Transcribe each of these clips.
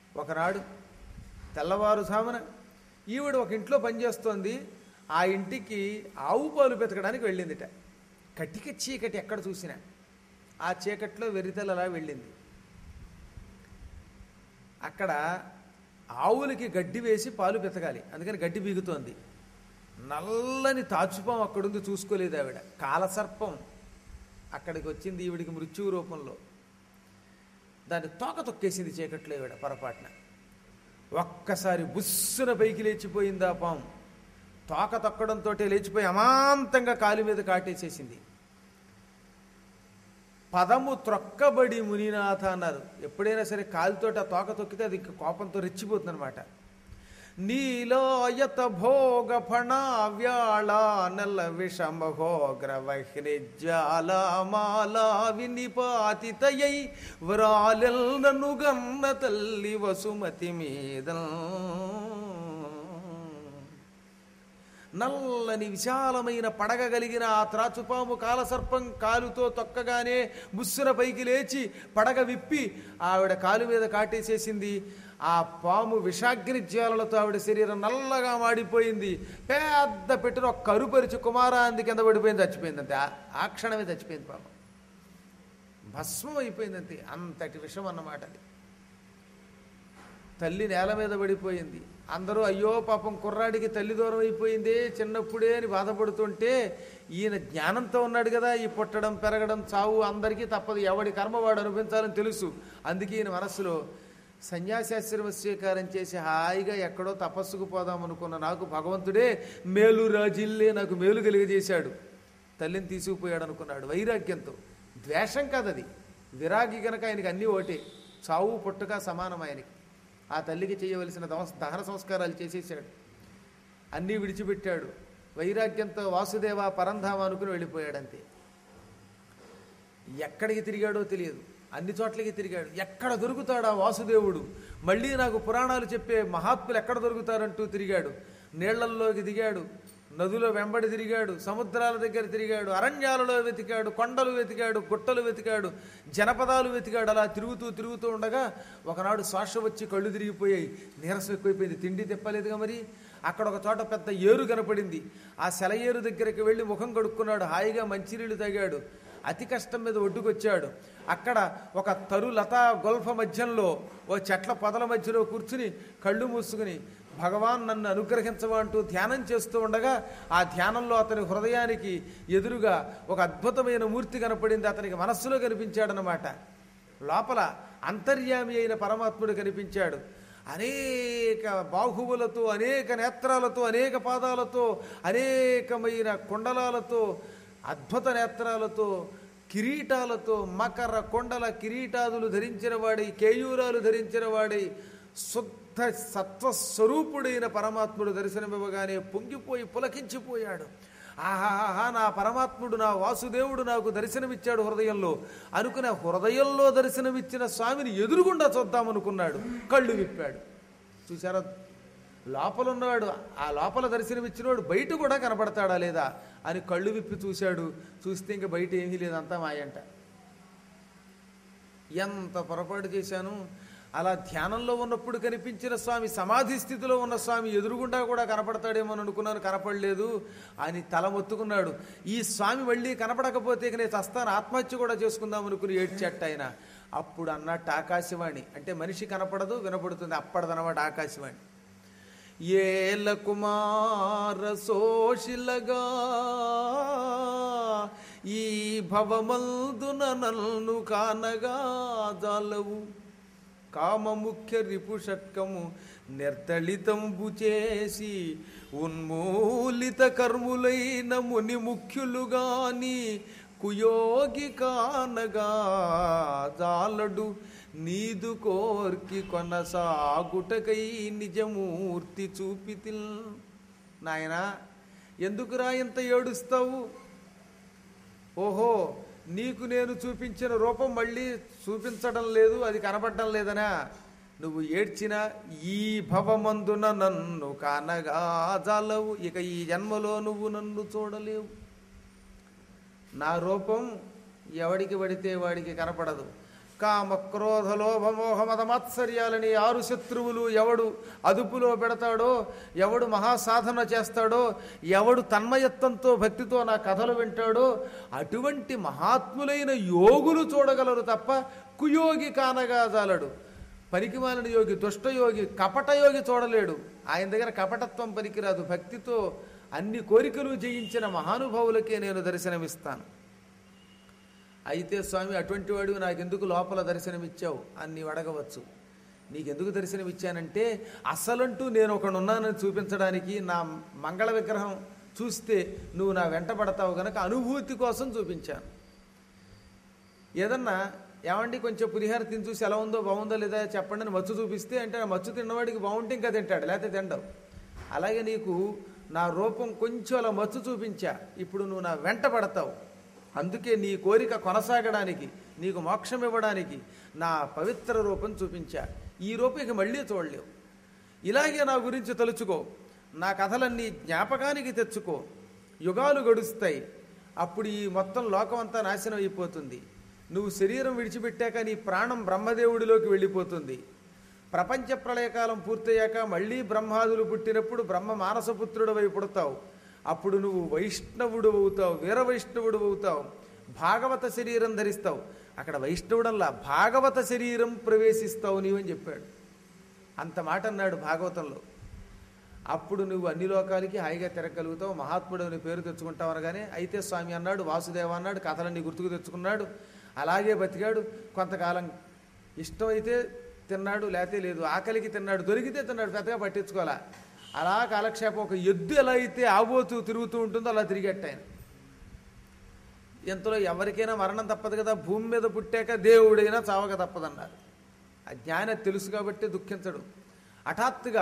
ఒకనాడు తెల్లవారుజామున ఈవిడ ఒక ఇంట్లో పనిచేస్తోంది ఆ ఇంటికి ఆవు పాలు పెతకడానికి వెళ్ళిందిట కటిక చీకటి ఎక్కడ చూసినా ఆ చీకట్లో వెరితెల అలా వెళ్ళింది అక్కడ ఆవులకి గడ్డి వేసి పాలు పెతకాలి అందుకని గడ్డి బీగుతోంది నల్లని తాచుపాం అక్కడుంది చూసుకోలేదు ఆవిడ కాలసర్పం అక్కడికి వచ్చింది ఈవిడికి మృత్యువు రూపంలో దాన్ని తోక తొక్కేసింది చీకట్లో ఈవిడ పొరపాటున ఒక్కసారి బుస్సున పైకి లేచిపోయింది ఆ పాము తోక తొక్కడంతో లేచిపోయి అమాంతంగా కాలు మీద కాటేసేసింది పదము త్రొక్కబడి మునినాథ అన్నారు ఎప్పుడైనా సరే కాలుతోటి ఆ తోక తొక్కితే అది ఇంకా కోపంతో రెచ్చిపోతుంది అనమాట నీలాయత భోగ ఫణ వ్యాళ నల్ల విషమహోగ్ర వహ్ని జ్వాల మాలా వినిపాతితయై వ్రాలెల్నను గన్న తల్లి వసుమతి మీద నల్లని విశాలమైన పడగ కలిగిన ఆ త్రాచుపాము కాలసర్పం కాలుతో తొక్కగానే బుస్సున పైకి లేచి పడగ విప్పి ఆవిడ కాలు మీద కాటేసేసింది ఆ పాము విషాగ్ని జ్వాలలతో ఆవిడ శరీరం నల్లగా మాడిపోయింది పెద్ద పెట్టిన ఒక కరుపరిచి కుమారాంది కింద పడిపోయింది చచ్చిపోయింది అంతే ఆ- ఆ క్షణమే చచ్చిపోయింది పాపం భస్మం అయిపోయింది అంతే అంతటి విషం అన్నమాట అది తల్లి నేల మీద పడిపోయింది అందరూ అయ్యో పాపం కుర్రాడికి తల్లి దూరం అయిపోయిందే చిన్నప్పుడే అని బాధపడుతుంటే ఈయన జ్ఞానంతో ఉన్నాడు కదా ఈ పుట్టడం పెరగడం చావు అందరికీ తప్పదు ఎవడి కర్మ వాడు అనుభవించాలని తెలుసు అందుకే ఈయన మనస్సులో సన్యాసాశ్రమ స్వీకారం చేసి హాయిగా ఎక్కడో తపస్సుకు పోదాం అనుకున్న నాకు భగవంతుడే మేలు రాజిల్లే నాకు మేలు కలిగజేశాడు తల్లిని తీసుకుపోయాడు అనుకున్నాడు వైరాగ్యంతో ద్వేషం కాదది విరాగి గనక ఆయనకి అన్నీ ఒకటే చావు పుట్టుక సమానం ఆయనకి ఆ తల్లికి చేయవలసిన దవ- దహన సంస్కారాలు చేసేసాడు అన్నీ విడిచిపెట్టాడు వైరాగ్యంతో వాసుదేవ పరంధామ అనుకుని వెళ్ళిపోయాడు అంతే ఎక్కడికి తిరిగాడో తెలియదు అన్ని చోట్లకి తిరిగాడు ఎక్కడ దొరుకుతాడా వాసుదేవుడు మళ్ళీ నాకు పురాణాలు చెప్పే మహాత్ములు ఎక్కడ దొరుకుతారంటూ తిరిగాడు నీళ్లల్లోకి దిగాడు నదుల వెంబడి తిరిగాడు సముద్రాల దగ్గర తిరిగాడు అరణ్యాలలో వెతికాడు కొండలు వెతికాడు గుట్టలు వెతికాడు జనపదాలు వెతికాడు అలా తిరుగుతూ తిరుగుతూ ఉండగా ఒకనాడు శ్వాస వచ్చి కళ్ళు తిరిగిపోయాయి నీరసం ఎక్కువైపోయింది తిండి తిప్పలేదుగా మరి అక్కడ ఒక చోట పెద్ద ఏరు కనపడింది ఆ సెలయేరు దగ్గరికి వెళ్ళి ముఖం కడుక్కున్నాడు హాయిగా మంచినీళ్లు తాగాడు అతి కష్టం మీద ఒడ్డుకొచ్చాడు అక్కడ ఒక తరు లతా గొల్ఫ మధ్యంలో ఓ చెట్ల పొదల మధ్యలో కూర్చుని కళ్ళు మూసుకుని భగవాన్ నన్ను అనుగ్రహించవా అంటూ ధ్యానం చేస్తూ ఉండగా ఆ ధ్యానంలో అతని హృదయానికి ఎదురుగా ఒక అద్భుతమైన మూర్తి కనపడింది అతనికి మనస్సులో కనిపించాడనమాట లోపల అంతర్యామి అయిన పరమాత్ముడు కనిపించాడు అనేక బాహువులతో అనేక నేత్రాలతో అనేక పాదాలతో అనేకమైన కుండలాలతో అద్భుత నేత్రాలతో కిరీటాలతో మకర కొండల కిరీటాదులు ధరించిన వాడై కేయూరాలు ధరించిన వాడై శుద్ధ సత్వస్వరూపుడైన పరమాత్ముడు దర్శనమివ్వగానే పొంగిపోయి పులకించిపోయాడు ఆహాహా నా పరమాత్ముడు నా వాసుదేవుడు నాకు దర్శనమిచ్చాడు హృదయంలో అనుకునే హృదయంలో దర్శనమిచ్చిన స్వామిని ఎదురుగుండా చూద్దామనుకున్నాడు కళ్ళు విప్పాడు చూసారా లోపల ఉన్నవాడు ఆ లోపల దర్శనమిచ్చినవాడు బయట కూడా కనపడతాడా లేదా అని కళ్ళు విప్పి చూశాడు చూస్తే ఇంక బయట ఏమీ లేదంతా మాయంట ఎంత పొరపాటు చేశాను అలా ధ్యానంలో ఉన్నప్పుడు కనిపించిన స్వామి సమాధి స్థితిలో ఉన్న స్వామి ఎదురుగుండా కూడా కనపడతాడేమో అని అనుకున్నాను కనపడలేదు అని తల మొత్తుకున్నాడు ఈ స్వామి మళ్ళీ కనపడకపోతే ఇక నేను చస్తాను ఆత్మహత్య కూడా చేసుకుందాం అనుకుని ఏడ్చెట్ట ఆయన అప్పుడు అన్నట్టు ఆకాశవాణి అంటే మనిషి కనపడదు వినపడుతుంది అప్పటిదనమాట ఆకాశవాణి ఏల కుమార సోషిలగా ఈ భవమందున నన్ను కానగా జాలవు కామముఖ్య రిపుషట్కము నిర్దళితంబు చేసి ఉన్మూలిత కర్ములైన ముని ముఖ్యులుగాని కుయోగి కానగా జాలడు నీదు కోర్కి కొనసాగుటకై నిజమూర్తి చూపితిల్ నాయనా ఎందుకురా ఇంత ఏడుస్తావు ఓహో నీకు నేను చూపించిన రూపం మళ్ళీ చూపించడం లేదు అది కనపడడం లేదనా నువ్వు ఏడ్చిన ఈ భవమందున నన్ను కానగా జాలవు ఇక ఈ జన్మలో నువ్వు నన్ను చూడలేవు నా రూపం ఎవడికి పడితే వాడికి కనపడదు కామ క్రోధ లోభ మోహ మద మాత్సర్యాలని ఆరు శత్రువులు ఎవడు అదుపులో పెడతాడో ఎవడు మహాసాధన చేస్తాడో ఎవడు తన్మయత్వంతో భక్తితో నా కథలు వింటాడో అటువంటి మహాత్ములైన యోగులు చూడగలరు తప్ప కుయోగి కానగా జాలడు పనికిమాలిన యోగి దుష్టయోగి కపటయోగి చూడలేడు ఆయన దగ్గర కపటత్వం పనికిరాదు భక్తితో అన్ని కోరికలు జయించిన మహానుభావులకే నేను దర్శనమిస్తాను అయితే స్వామి అటువంటి వాడు నాకెందుకు లోపల దర్శనమిచ్చావు అని నీవు అడగవచ్చు నీకెందుకు దర్శనమిచ్చానంటే అసలంటూ నేను ఒకడున్నానని చూపించడానికి నా మంగళ విగ్రహం చూస్తే నువ్వు నా వెంట పడతావు గనక అనుభూతి కోసం చూపించాను ఏదన్నా ఏమండి కొంచెం పులిహార తిని చూసి ఎలా ఉందో బాగుందో లేదా చెప్పండి అని మచ్చు చూపిస్తే అంటే ఆ మచ్చు తిన్నవాడికి బాగుంటే ఇంకా తింటాడు లేకపోతే తిండవు అలాగే నీకు నా రూపం కొంచెం అలా మచ్చు చూపించా ఇప్పుడు నువ్వు నా వెంట పడతావు అందుకే నీ కోరిక కొనసాగడానికి నీకు మోక్షం ఇవ్వడానికి నా పవిత్ర రూపం చూపించా ఈ రూపం ఇక మళ్ళీ చూడలేవు ఇలాగే నా గురించి తలుచుకో నా కథలన్నీ జ్ఞాపకానికి తెచ్చుకో యుగాలు గడుస్తాయి అప్పుడు ఈ మొత్తం లోకం అంతా నాశనం అయిపోతుంది నువ్వు శరీరం విడిచిపెట్టాక నీ ప్రాణం బ్రహ్మదేవుడిలోకి వెళ్ళిపోతుంది ప్రపంచ ప్రళయకాలం పూర్తయ్యాక మళ్ళీ బ్రహ్మాదులు పుట్టినప్పుడు బ్రహ్మ మానసపుత్రుడు వై పుడతావు అప్పుడు నువ్వు వైష్ణవుడు అవుతావు వీర వైష్ణవుడు అవుతావు భాగవత శరీరం ధరిస్తావు అక్కడ వైష్ణవుడల్లా భాగవత శరీరం ప్రవేశిస్తావు నీవని చెప్పాడు అంత మాట అన్నాడు భాగవతంలో అప్పుడు నువ్వు అన్ని లోకాలకి హాయిగా తిరగలుగుతావు మహాత్ముడు అని పేరు తెచ్చుకుంటావు అనగానే అయితే స్వామి అన్నాడు వాసుదేవ అన్నాడు కథలన్నీ గుర్తుకు తెచ్చుకున్నాడు అలాగే బతికాడు కొంతకాలం ఇష్టమైతే తిన్నాడు లేతే లేదు ఆకలికి తిన్నాడు దొరికితే తిన్నాడు పెద్దగా పట్టించుకోవాలా అలా కాలక్షేపం ఒక ఎద్దు ఎలా అయితే ఆబోతూ తిరుగుతూ ఉంటుందో అలా తిరిగట్టు ఆయన ఎంతలో ఎవరికైనా మరణం తప్పదు కదా భూమి మీద పుట్టాక దేవుడైనా చావక తప్పదన్నారు ఆ జ్ఞానం తెలుసు కాబట్టి దుఃఖించడు హఠాత్తుగా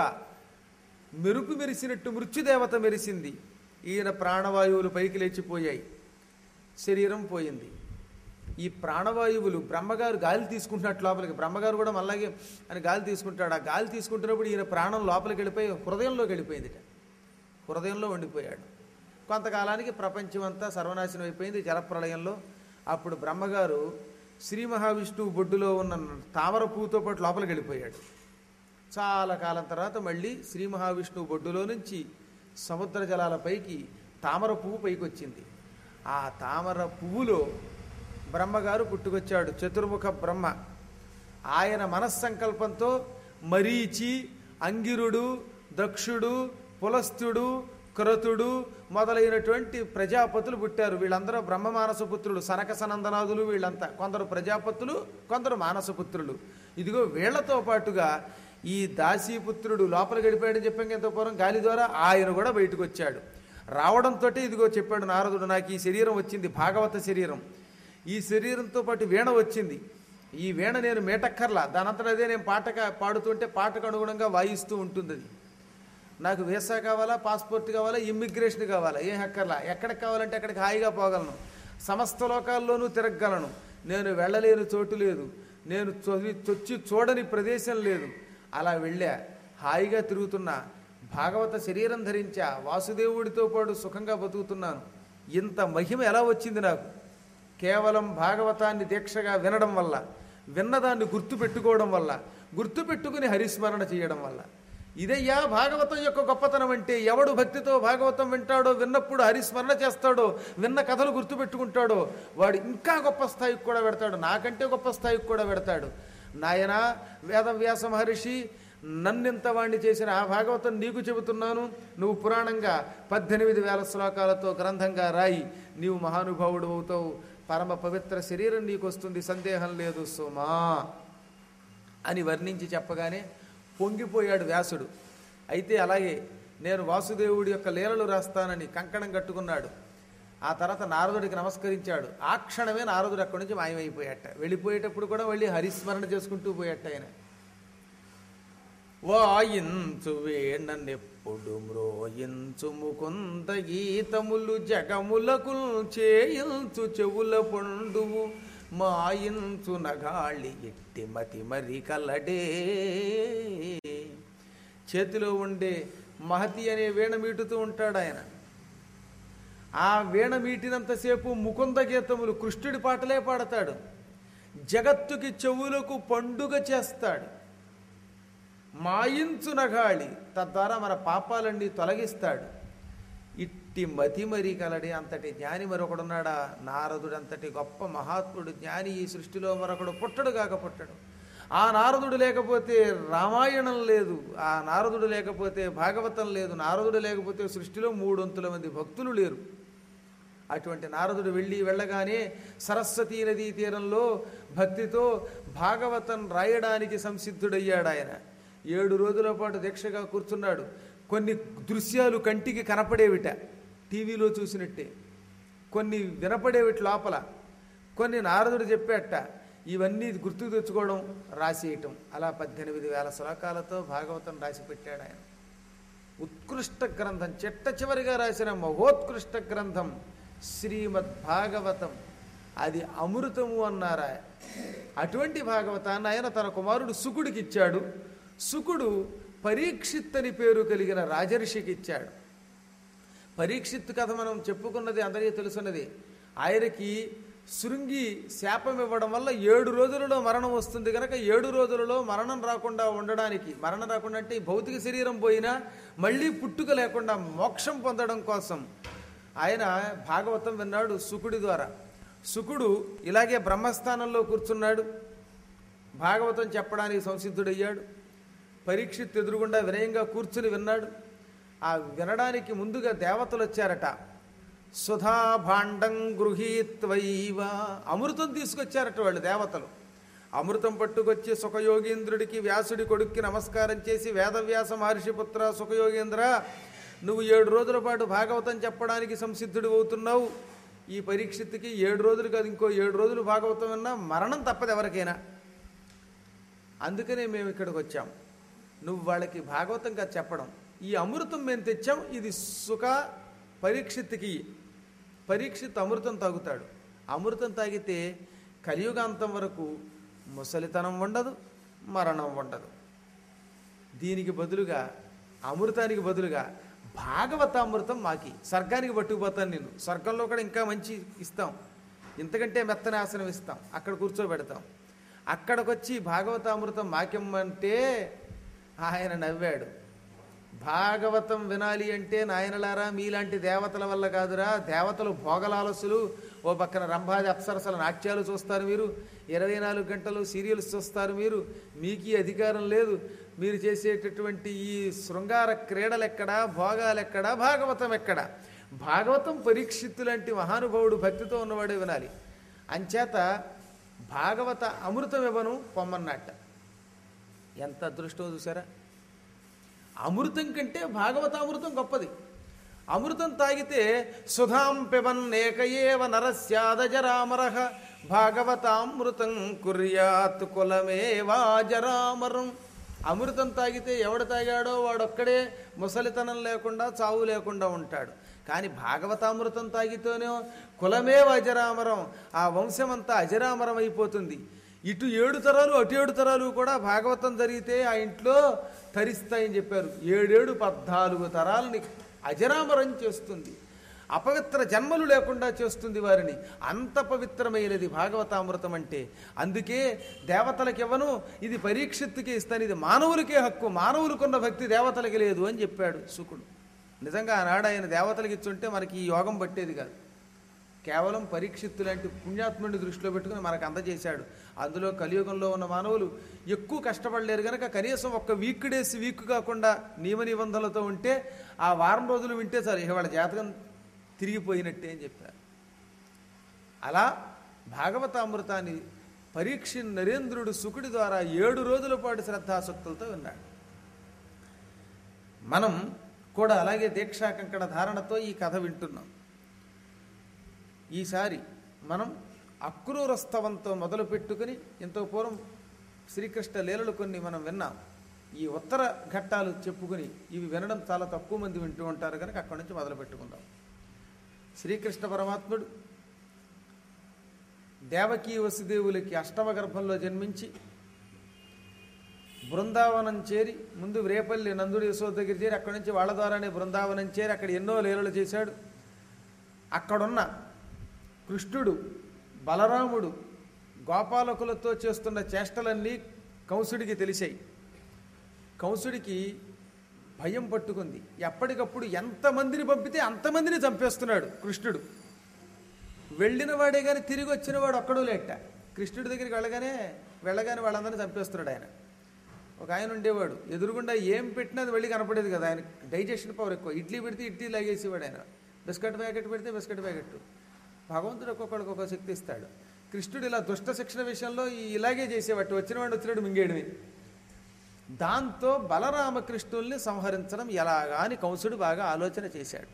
మెరుపు మెరిసినట్టు మృత్యుదేవత మెరిసింది ఈయన ప్రాణవాయువులు పైకి లేచిపోయాయి శరీరం పోయింది ఈ ప్రాణవాయువులు బ్రహ్మగారు గాలి తీసుకుంటున్నట్టు లోపలికి బ్రహ్మగారు కూడా మళ్ళాగే అని గాలి తీసుకుంటాడు ఆ గాలి తీసుకుంటున్నప్పుడు ఈయన ప్రాణం లోపలికి వెళ్ళిపోయి హృదయంలోకి వెళ్ళిపోయింది హృదయంలో ఉండిపోయాడు కొంతకాలానికి ప్రపంచం అంతా సర్వనాశనం అయిపోయింది జలప్రళయంలో అప్పుడు బ్రహ్మగారు శ్రీ మహావిష్ణువు బొడ్డులో ఉన్న తామర పువ్వుతో పాటు లోపలికి వెళ్ళిపోయాడు చాలా కాలం తర్వాత మళ్ళీ శ్రీ మహావిష్ణువు బొడ్డులో నుంచి సముద్ర జలాలపైకి తామర పువ్వు పైకి వచ్చింది ఆ తామర పువ్వులో బ్రహ్మగారు పుట్టుకొచ్చాడు చతుర్ముఖ బ్రహ్మ ఆయన మనస్సంకల్పంతో మరీచి అంగిరుడు దక్షుడు పులస్తుడు క్రతుడు మొదలైనటువంటి ప్రజాపతులు పుట్టారు వీళ్ళందరూ బ్రహ్మ మానసపుత్రులు సనక సనందనాదులు వీళ్ళంతా కొందరు ప్రజాపతులు కొందరు మానసపుత్రులు ఇదిగో వీళ్లతో పాటుగా ఈ దాసీపుత్రుడు లోపల గడిపాడని చెప్పాం ఎంతో పూర్వం గాలి ద్వారా ఆయన కూడా బయటకు వచ్చాడు రావడంతో ఇదిగో చెప్పాడు నారదుడు నాకు ఈ శరీరం వచ్చింది భాగవత శరీరం ఈ శరీరంతో పాటు వీణ వచ్చింది ఈ వీణ నేను మేటక్కర్లా దానంతట అదే నేను పాట పాడుతుంటే పాటకు అనుగుణంగా వాయిస్తూ ఉంటుంది అది నాకు వీసా కావాలా పాస్పోర్ట్ కావాలా ఇమ్మిగ్రేషన్ కావాలా ఏం హక్కర్లా ఎక్కడికి కావాలంటే అక్కడికి హాయిగా పోగలను సమస్త లోకాల్లోనూ తిరగగలను నేను వెళ్ళలేని చోటు లేదు నేను చొవి చొచ్చి చూడని ప్రదేశం లేదు అలా వెళ్ళా హాయిగా తిరుగుతున్నా భాగవత శరీరం ధరించా వాసుదేవుడితో పాటు సుఖంగా బతుకుతున్నాను ఇంత మహిమ ఎలా వచ్చింది నాకు కేవలం భాగవతాన్ని దీక్షగా వినడం వల్ల విన్నదాన్ని గుర్తుపెట్టుకోవడం వల్ల గుర్తుపెట్టుకుని హరిస్మరణ చేయడం వల్ల ఇదయ్యా భాగవతం యొక్క గొప్పతనం అంటే ఎవడు భక్తితో భాగవతం వింటాడో విన్నప్పుడు హరిస్మరణ చేస్తాడో విన్న కథలు గుర్తుపెట్టుకుంటాడో వాడు ఇంకా గొప్ప స్థాయికి కూడా పెడతాడు నాకంటే గొప్ప స్థాయికి కూడా పెడతాడు నాయన వేదవ్యాస మహర్షి నన్నింత వాణ్ణి చేసిన ఆ భాగవతం నీకు చెబుతున్నాను నువ్వు పురాణంగా పద్దెనిమిది వేల శ్లోకాలతో గ్రంథంగా రాయి నీవు మహానుభావుడు అవుతావు పరమ పవిత్ర శరీరం నీకు వస్తుంది సందేహం లేదు సుమా అని వర్ణించి చెప్పగానే పొంగిపోయాడు వ్యాసుడు అయితే అలాగే నేను వాసుదేవుడి యొక్క లీలలు రాస్తానని కంకణం కట్టుకున్నాడు ఆ తర్వాత నారదుడికి నమస్కరించాడు ఆ క్షణమే నారదుడు అక్కడి నుంచి మాయమైపోయాట వెళ్ళిపోయేటప్పుడు కూడా మళ్ళీ హరిస్మరణ చేసుకుంటూ పోయాట ఆయన వాయించు వేణనెప్పుడు మ్రోయించు ముకుంద గీతములు జగములకు చేయించు చెవుల పండువు మాయించు నగాళి ఎట్టి మతి మరి కలడే చేతిలో ఉండే మహతి అనే వీణ మీటుతూ ఉంటాడు ఆయన ఆ వీణ మీటినంతసేపు ముకుంద గీతములు కృష్ణుడి పాటలే పాడతాడు జగత్తుకి చెవులకు పండుగ చేస్తాడు మాయించునగాళి తద్వారా మన పాపాలన్నీ తొలగిస్తాడు ఇట్టి మతిమరి కలడి అంతటి జ్ఞాని మరొకడున్నాడా నారదుడు అంతటి గొప్ప మహాత్ముడు జ్ఞాని ఈ సృష్టిలో మరొకడు పుట్టడు కాక పుట్టడు ఆ నారదుడు లేకపోతే రామాయణం లేదు ఆ నారదుడు లేకపోతే భాగవతం లేదు నారదుడు లేకపోతే సృష్టిలో మూడొంతుల మంది భక్తులు లేరు అటువంటి నారదుడు వెళ్ళి వెళ్ళగానే సరస్వతీ నదీ తీరంలో భక్తితో భాగవతం రాయడానికి సంసిద్ధుడయ్యాడు ఆయన ఏడు రోజుల పాటు దీక్షగా కూర్చున్నాడు కొన్ని దృశ్యాలు కంటికి కనపడేవిట టీవీలో చూసినట్టే కొన్ని వినపడేవిటి లోపల కొన్ని నారదుడు చెప్పేట ఇవన్నీ గుర్తు తెచ్చుకోవడం రాసేయటం అలా పద్దెనిమిది వేల శ్లోకాలతో భాగవతం రాసి పెట్టాడు ఆయన ఉత్కృష్ట గ్రంథం చిట్ట చివరిగా రాసిన మహోత్కృష్ట గ్రంథం శ్రీమద్ భాగవతం అది అమృతము అన్నారా అటువంటి భాగవతాన్ని ఆయన తన కుమారుడు సుకుడికి ఇచ్చాడు సుకుడు పరీక్షిత్ అని పేరు కలిగిన రాజర్షికి ఇచ్చాడు పరీక్షిత్ కథ మనం చెప్పుకున్నది అందరికీ తెలుసున్నది ఆయనకి శృంగి శాపం ఇవ్వడం వల్ల ఏడు రోజులలో మరణం వస్తుంది కనుక ఏడు రోజులలో మరణం రాకుండా ఉండడానికి మరణం రాకుండా అంటే ఈ భౌతిక శరీరం పోయినా మళ్ళీ పుట్టుక లేకుండా మోక్షం పొందడం కోసం ఆయన భాగవతం విన్నాడు సుకుడి ద్వారా సుకుడు ఇలాగే బ్రహ్మస్థానంలో కూర్చున్నాడు భాగవతం చెప్పడానికి సంసిద్ధుడయ్యాడు పరీక్షిత్ ఎదురుగుండా వినయంగా కూర్చుని విన్నాడు ఆ వినడానికి ముందుగా దేవతలు వచ్చారట సుధా భాండం గృహీత్వైవ అమృతం తీసుకొచ్చారట వాళ్ళు దేవతలు అమృతం పట్టుకొచ్చి సుఖయోగీంద్రుడికి వ్యాసుడి కొడుక్కి నమస్కారం చేసి వేదవ్యాస మహర్షి పుత్ర సుఖయోగేంద్ర నువ్వు ఏడు రోజుల పాటు భాగవతం చెప్పడానికి సంసిద్ధుడు అవుతున్నావు ఈ పరీక్షిత్తుకి ఏడు రోజులు కాదు ఇంకో ఏడు రోజులు భాగవతం విన్నా మరణం తప్పదు ఎవరికైనా అందుకనే మేము ఇక్కడికి వచ్చాం నువ్వు వాళ్ళకి భాగవతంగా చెప్పడం ఈ అమృతం మేము తెచ్చాం ఇది సుఖ పరీక్షిత్తుకి పరీక్షిత్ అమృతం తాగుతాడు అమృతం తాగితే కలియుగాంతం వరకు ముసలితనం ఉండదు మరణం ఉండదు దీనికి బదులుగా అమృతానికి బదులుగా భాగవతామృతం మాకి స్వర్గానికి పట్టుకుపోతాను నేను స్వర్గంలో కూడా ఇంకా మంచి ఇస్తాం ఇంతకంటే మెత్తని ఆసనం ఇస్తాం అక్కడ కూర్చోబెడతాం అక్కడికొచ్చి భాగవతామృతం మాకిమ్మంటే ఆయన నవ్వాడు భాగవతం వినాలి అంటే నాయనలారా మీలాంటి దేవతల వల్ల కాదురా దేవతలు భోగలాలసులు ఓ పక్కన రంభాది అప్సరసల నాట్యాలు చూస్తారు మీరు ఇరవై నాలుగు గంటలు సీరియల్స్ చూస్తారు మీరు మీకు ఈ అధికారం లేదు మీరు చేసేటటువంటి ఈ శృంగార క్రీడలు ఎక్కడా భోగాలు ఎక్కడా భాగవతం ఎక్కడా భాగవతం పరీక్షిత్తు లాంటి మహానుభావుడు భక్తితో ఉన్నవాడే వినాలి అంచేత భాగవత అమృతం ఇవ్వను పొమ్మన్నట్ట ఎంత అదృష్టం చూసారా అమృతం కంటే భాగవతామృతం గొప్పది అమృతం తాగితే సుధాం పిబన్నేకయేవ నరస్యాదజరామరహ భాగవతామృతం కుర్యాత్ కులమేవాజరామరం అమృతం తాగితే ఎవడు తాగాడో వాడొక్కడే ముసలితనం లేకుండా చావు లేకుండా ఉంటాడు కానీ భాగవతామృతం తాగితేనే కులమే అజరామరం ఆ వంశమంతా అజరామరం అయిపోతుంది ఇటు ఏడు తరాలు అటు ఏడు తరాలు కూడా భాగవతం జరిగితే ఆ ఇంట్లో తరిస్తాయని చెప్పారు ఏడేడు పద్నాలుగు తరాలని అజరామరం చేస్తుంది అపవిత్ర జన్మలు లేకుండా చేస్తుంది వారిని అంత పవిత్రమైనది భాగవతామృతం అంటే అందుకే దేవతలకు ఇవ్వను ఇది పరీక్షిత్తుకి ఇస్తాను ఇది మానవులకే హక్కు మానవులకున్న భక్తి దేవతలకి లేదు అని చెప్పాడు శుకుడు నిజంగా ఆనాడు ఆయన దేవతలకి ఇచ్చుంటే మనకి ఈ యోగం పట్టేది కాదు కేవలం పరీక్షిత్తు లాంటి పుణ్యాత్ముడిని దృష్టిలో పెట్టుకుని మనకు అందజేశాడు అందులో కలియుగంలో ఉన్న మానవులు ఎక్కువ కష్టపడలేరు కనుక కనీసం ఒక్క వీక్ డేస్ వీక్ కాకుండా నియమ నిబంధనలతో ఉంటే ఆ వారం రోజులు వింటే చాలు ఇక వాళ్ళ జాతకం తిరిగిపోయినట్టే అని చెప్పారు అలా భాగవతామృతాన్ని పరీక్ష నరేంద్రుడు సుకుడి ద్వారా ఏడు రోజుల పాటు శ్రద్ధాసక్తులతో విన్నాడు మనం కూడా అలాగే దీక్షా కంకణ ధారణతో ఈ కథ వింటున్నాం ఈసారి మనం అక్రూరస్తవంతో మొదలు పెట్టుకుని ఎంతో పూర్వం శ్రీకృష్ణ లీలలు కొన్ని మనం విన్నాం ఈ ఉత్తర ఘట్టాలు చెప్పుకుని ఇవి వినడం చాలా తక్కువ మంది వింటూ ఉంటారు కనుక అక్కడి నుంచి మొదలు పెట్టుకుందాం శ్రీకృష్ణ పరమాత్ముడు దేవకీ వసుదేవులకి అష్టమ గర్భంలో జన్మించి బృందావనం చేరి ముందు రేపల్లి నందుడి యశోద దగ్గర చేరి అక్కడి నుంచి వాళ్ళ ద్వారానే బృందావనం చేరి అక్కడ ఎన్నో లీలలు చేశాడు అక్కడున్న కృష్ణుడు బలరాముడు గోపాలకులతో చేస్తున్న చేష్టలన్నీ కంసుడికి తెలిసాయి కంసుడికి భయం పట్టుకుంది ఎప్పటికప్పుడు ఎంతమందిని పంపితే అంతమందిని చంపేస్తున్నాడు కృష్ణుడు వెళ్ళిన వాడే కానీ తిరిగి వచ్చిన వాడు ఒక్కడూ లేట కృష్ణుడి దగ్గరికి వెళ్ళగానే వెళ్ళగానే వాళ్ళందరినీ చంపేస్తున్నాడు ఆయన ఒక ఆయన ఉండేవాడు ఎదురుగుండా ఏం పెట్టినా అది వెళ్ళి కనపడేది కదా ఆయన డైజెషన్ పవర్ ఎక్కువ ఇడ్లీ పెడితే ఇడ్లీ లాగేసేవాడు ఆయన బిస్కెట్ ప్యాకెట్ పెడితే బిస్కెట్ ప్యాకెట్ భగవంతుడు ఒక్కొక్కడికి ఒక్కొక్క శక్తి ఇస్తాడు కృష్ణుడు ఇలా దుష్ట శిక్షణ విషయంలో ఈ- ఇలాగే చేసేవాడు వచ్చినవాడు వచ్చినట్టు మింగేయడమే దాంతో బలరామకృష్ణుల్ని సంహరించడం ఎలాగా అని కంసుడు బాగా ఆలోచన చేశాడు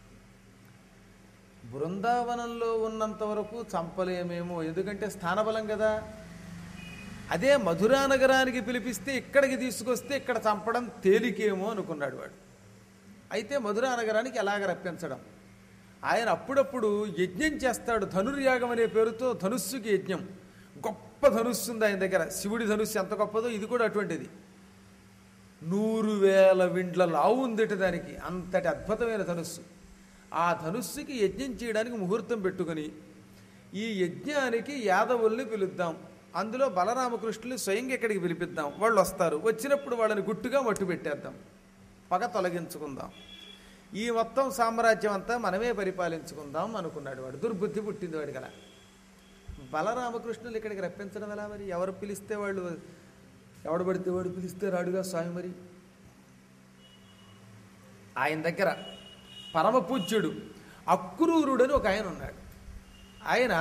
బృందావనంలో ఉన్నంత వరకు చంపలేమేమో ఎందుకంటే స్థానబలం కదా అదే మధురా నగరానికి పిలిపిస్తే ఇక్కడికి తీసుకొస్తే ఇక్కడ చంపడం తేలికేమో అనుకున్నాడు వాడు అయితే మధురా నగరానికి ఎలాగ రప్పించడం ఆయన అప్పుడప్పుడు యజ్ఞం చేస్తాడు ధనుర్యాగం అనే పేరుతో ధనుస్సుకి యజ్ఞం గొప్ప ధనుస్సు ఉంది ఆయన దగ్గర శివుడి ధనుస్సు ఎంత గొప్పదో ఇది కూడా అటువంటిది నూరు వేల విండ్ల లావు ఉందిట దానికి అంతటి అద్భుతమైన ధనుస్సు ఆ ధనుస్సుకి యజ్ఞం చేయడానికి ముహూర్తం పెట్టుకుని ఈ యజ్ఞానికి యాదవుల్ని పిలుద్దాం అందులో బలరామకృష్ణుని స్వయంగా ఇక్కడికి పిలిపిద్దాం వాళ్ళు వస్తారు వచ్చినప్పుడు వాళ్ళని గుట్టుగా మట్టు పెట్టేద్దాం పగ తొలగించుకుందాం ఈ మొత్తం సామ్రాజ్యం అంతా మనమే పరిపాలించుకుందాం అనుకున్నాడు వాడు దుర్బుద్ధి పుట్టింది వాడికి అలా బలరామకృష్ణులు ఇక్కడికి రప్పించడం ఎలా మరి ఎవరు పిలిస్తే వాళ్ళు ఎవడు పడితే వాడు పిలిస్తే రాడుగా స్వామి మరి ఆయన దగ్గర పరమ పూజ్యుడు అక్రూరుడు అని ఒక ఆయన ఉన్నాడు ఆయన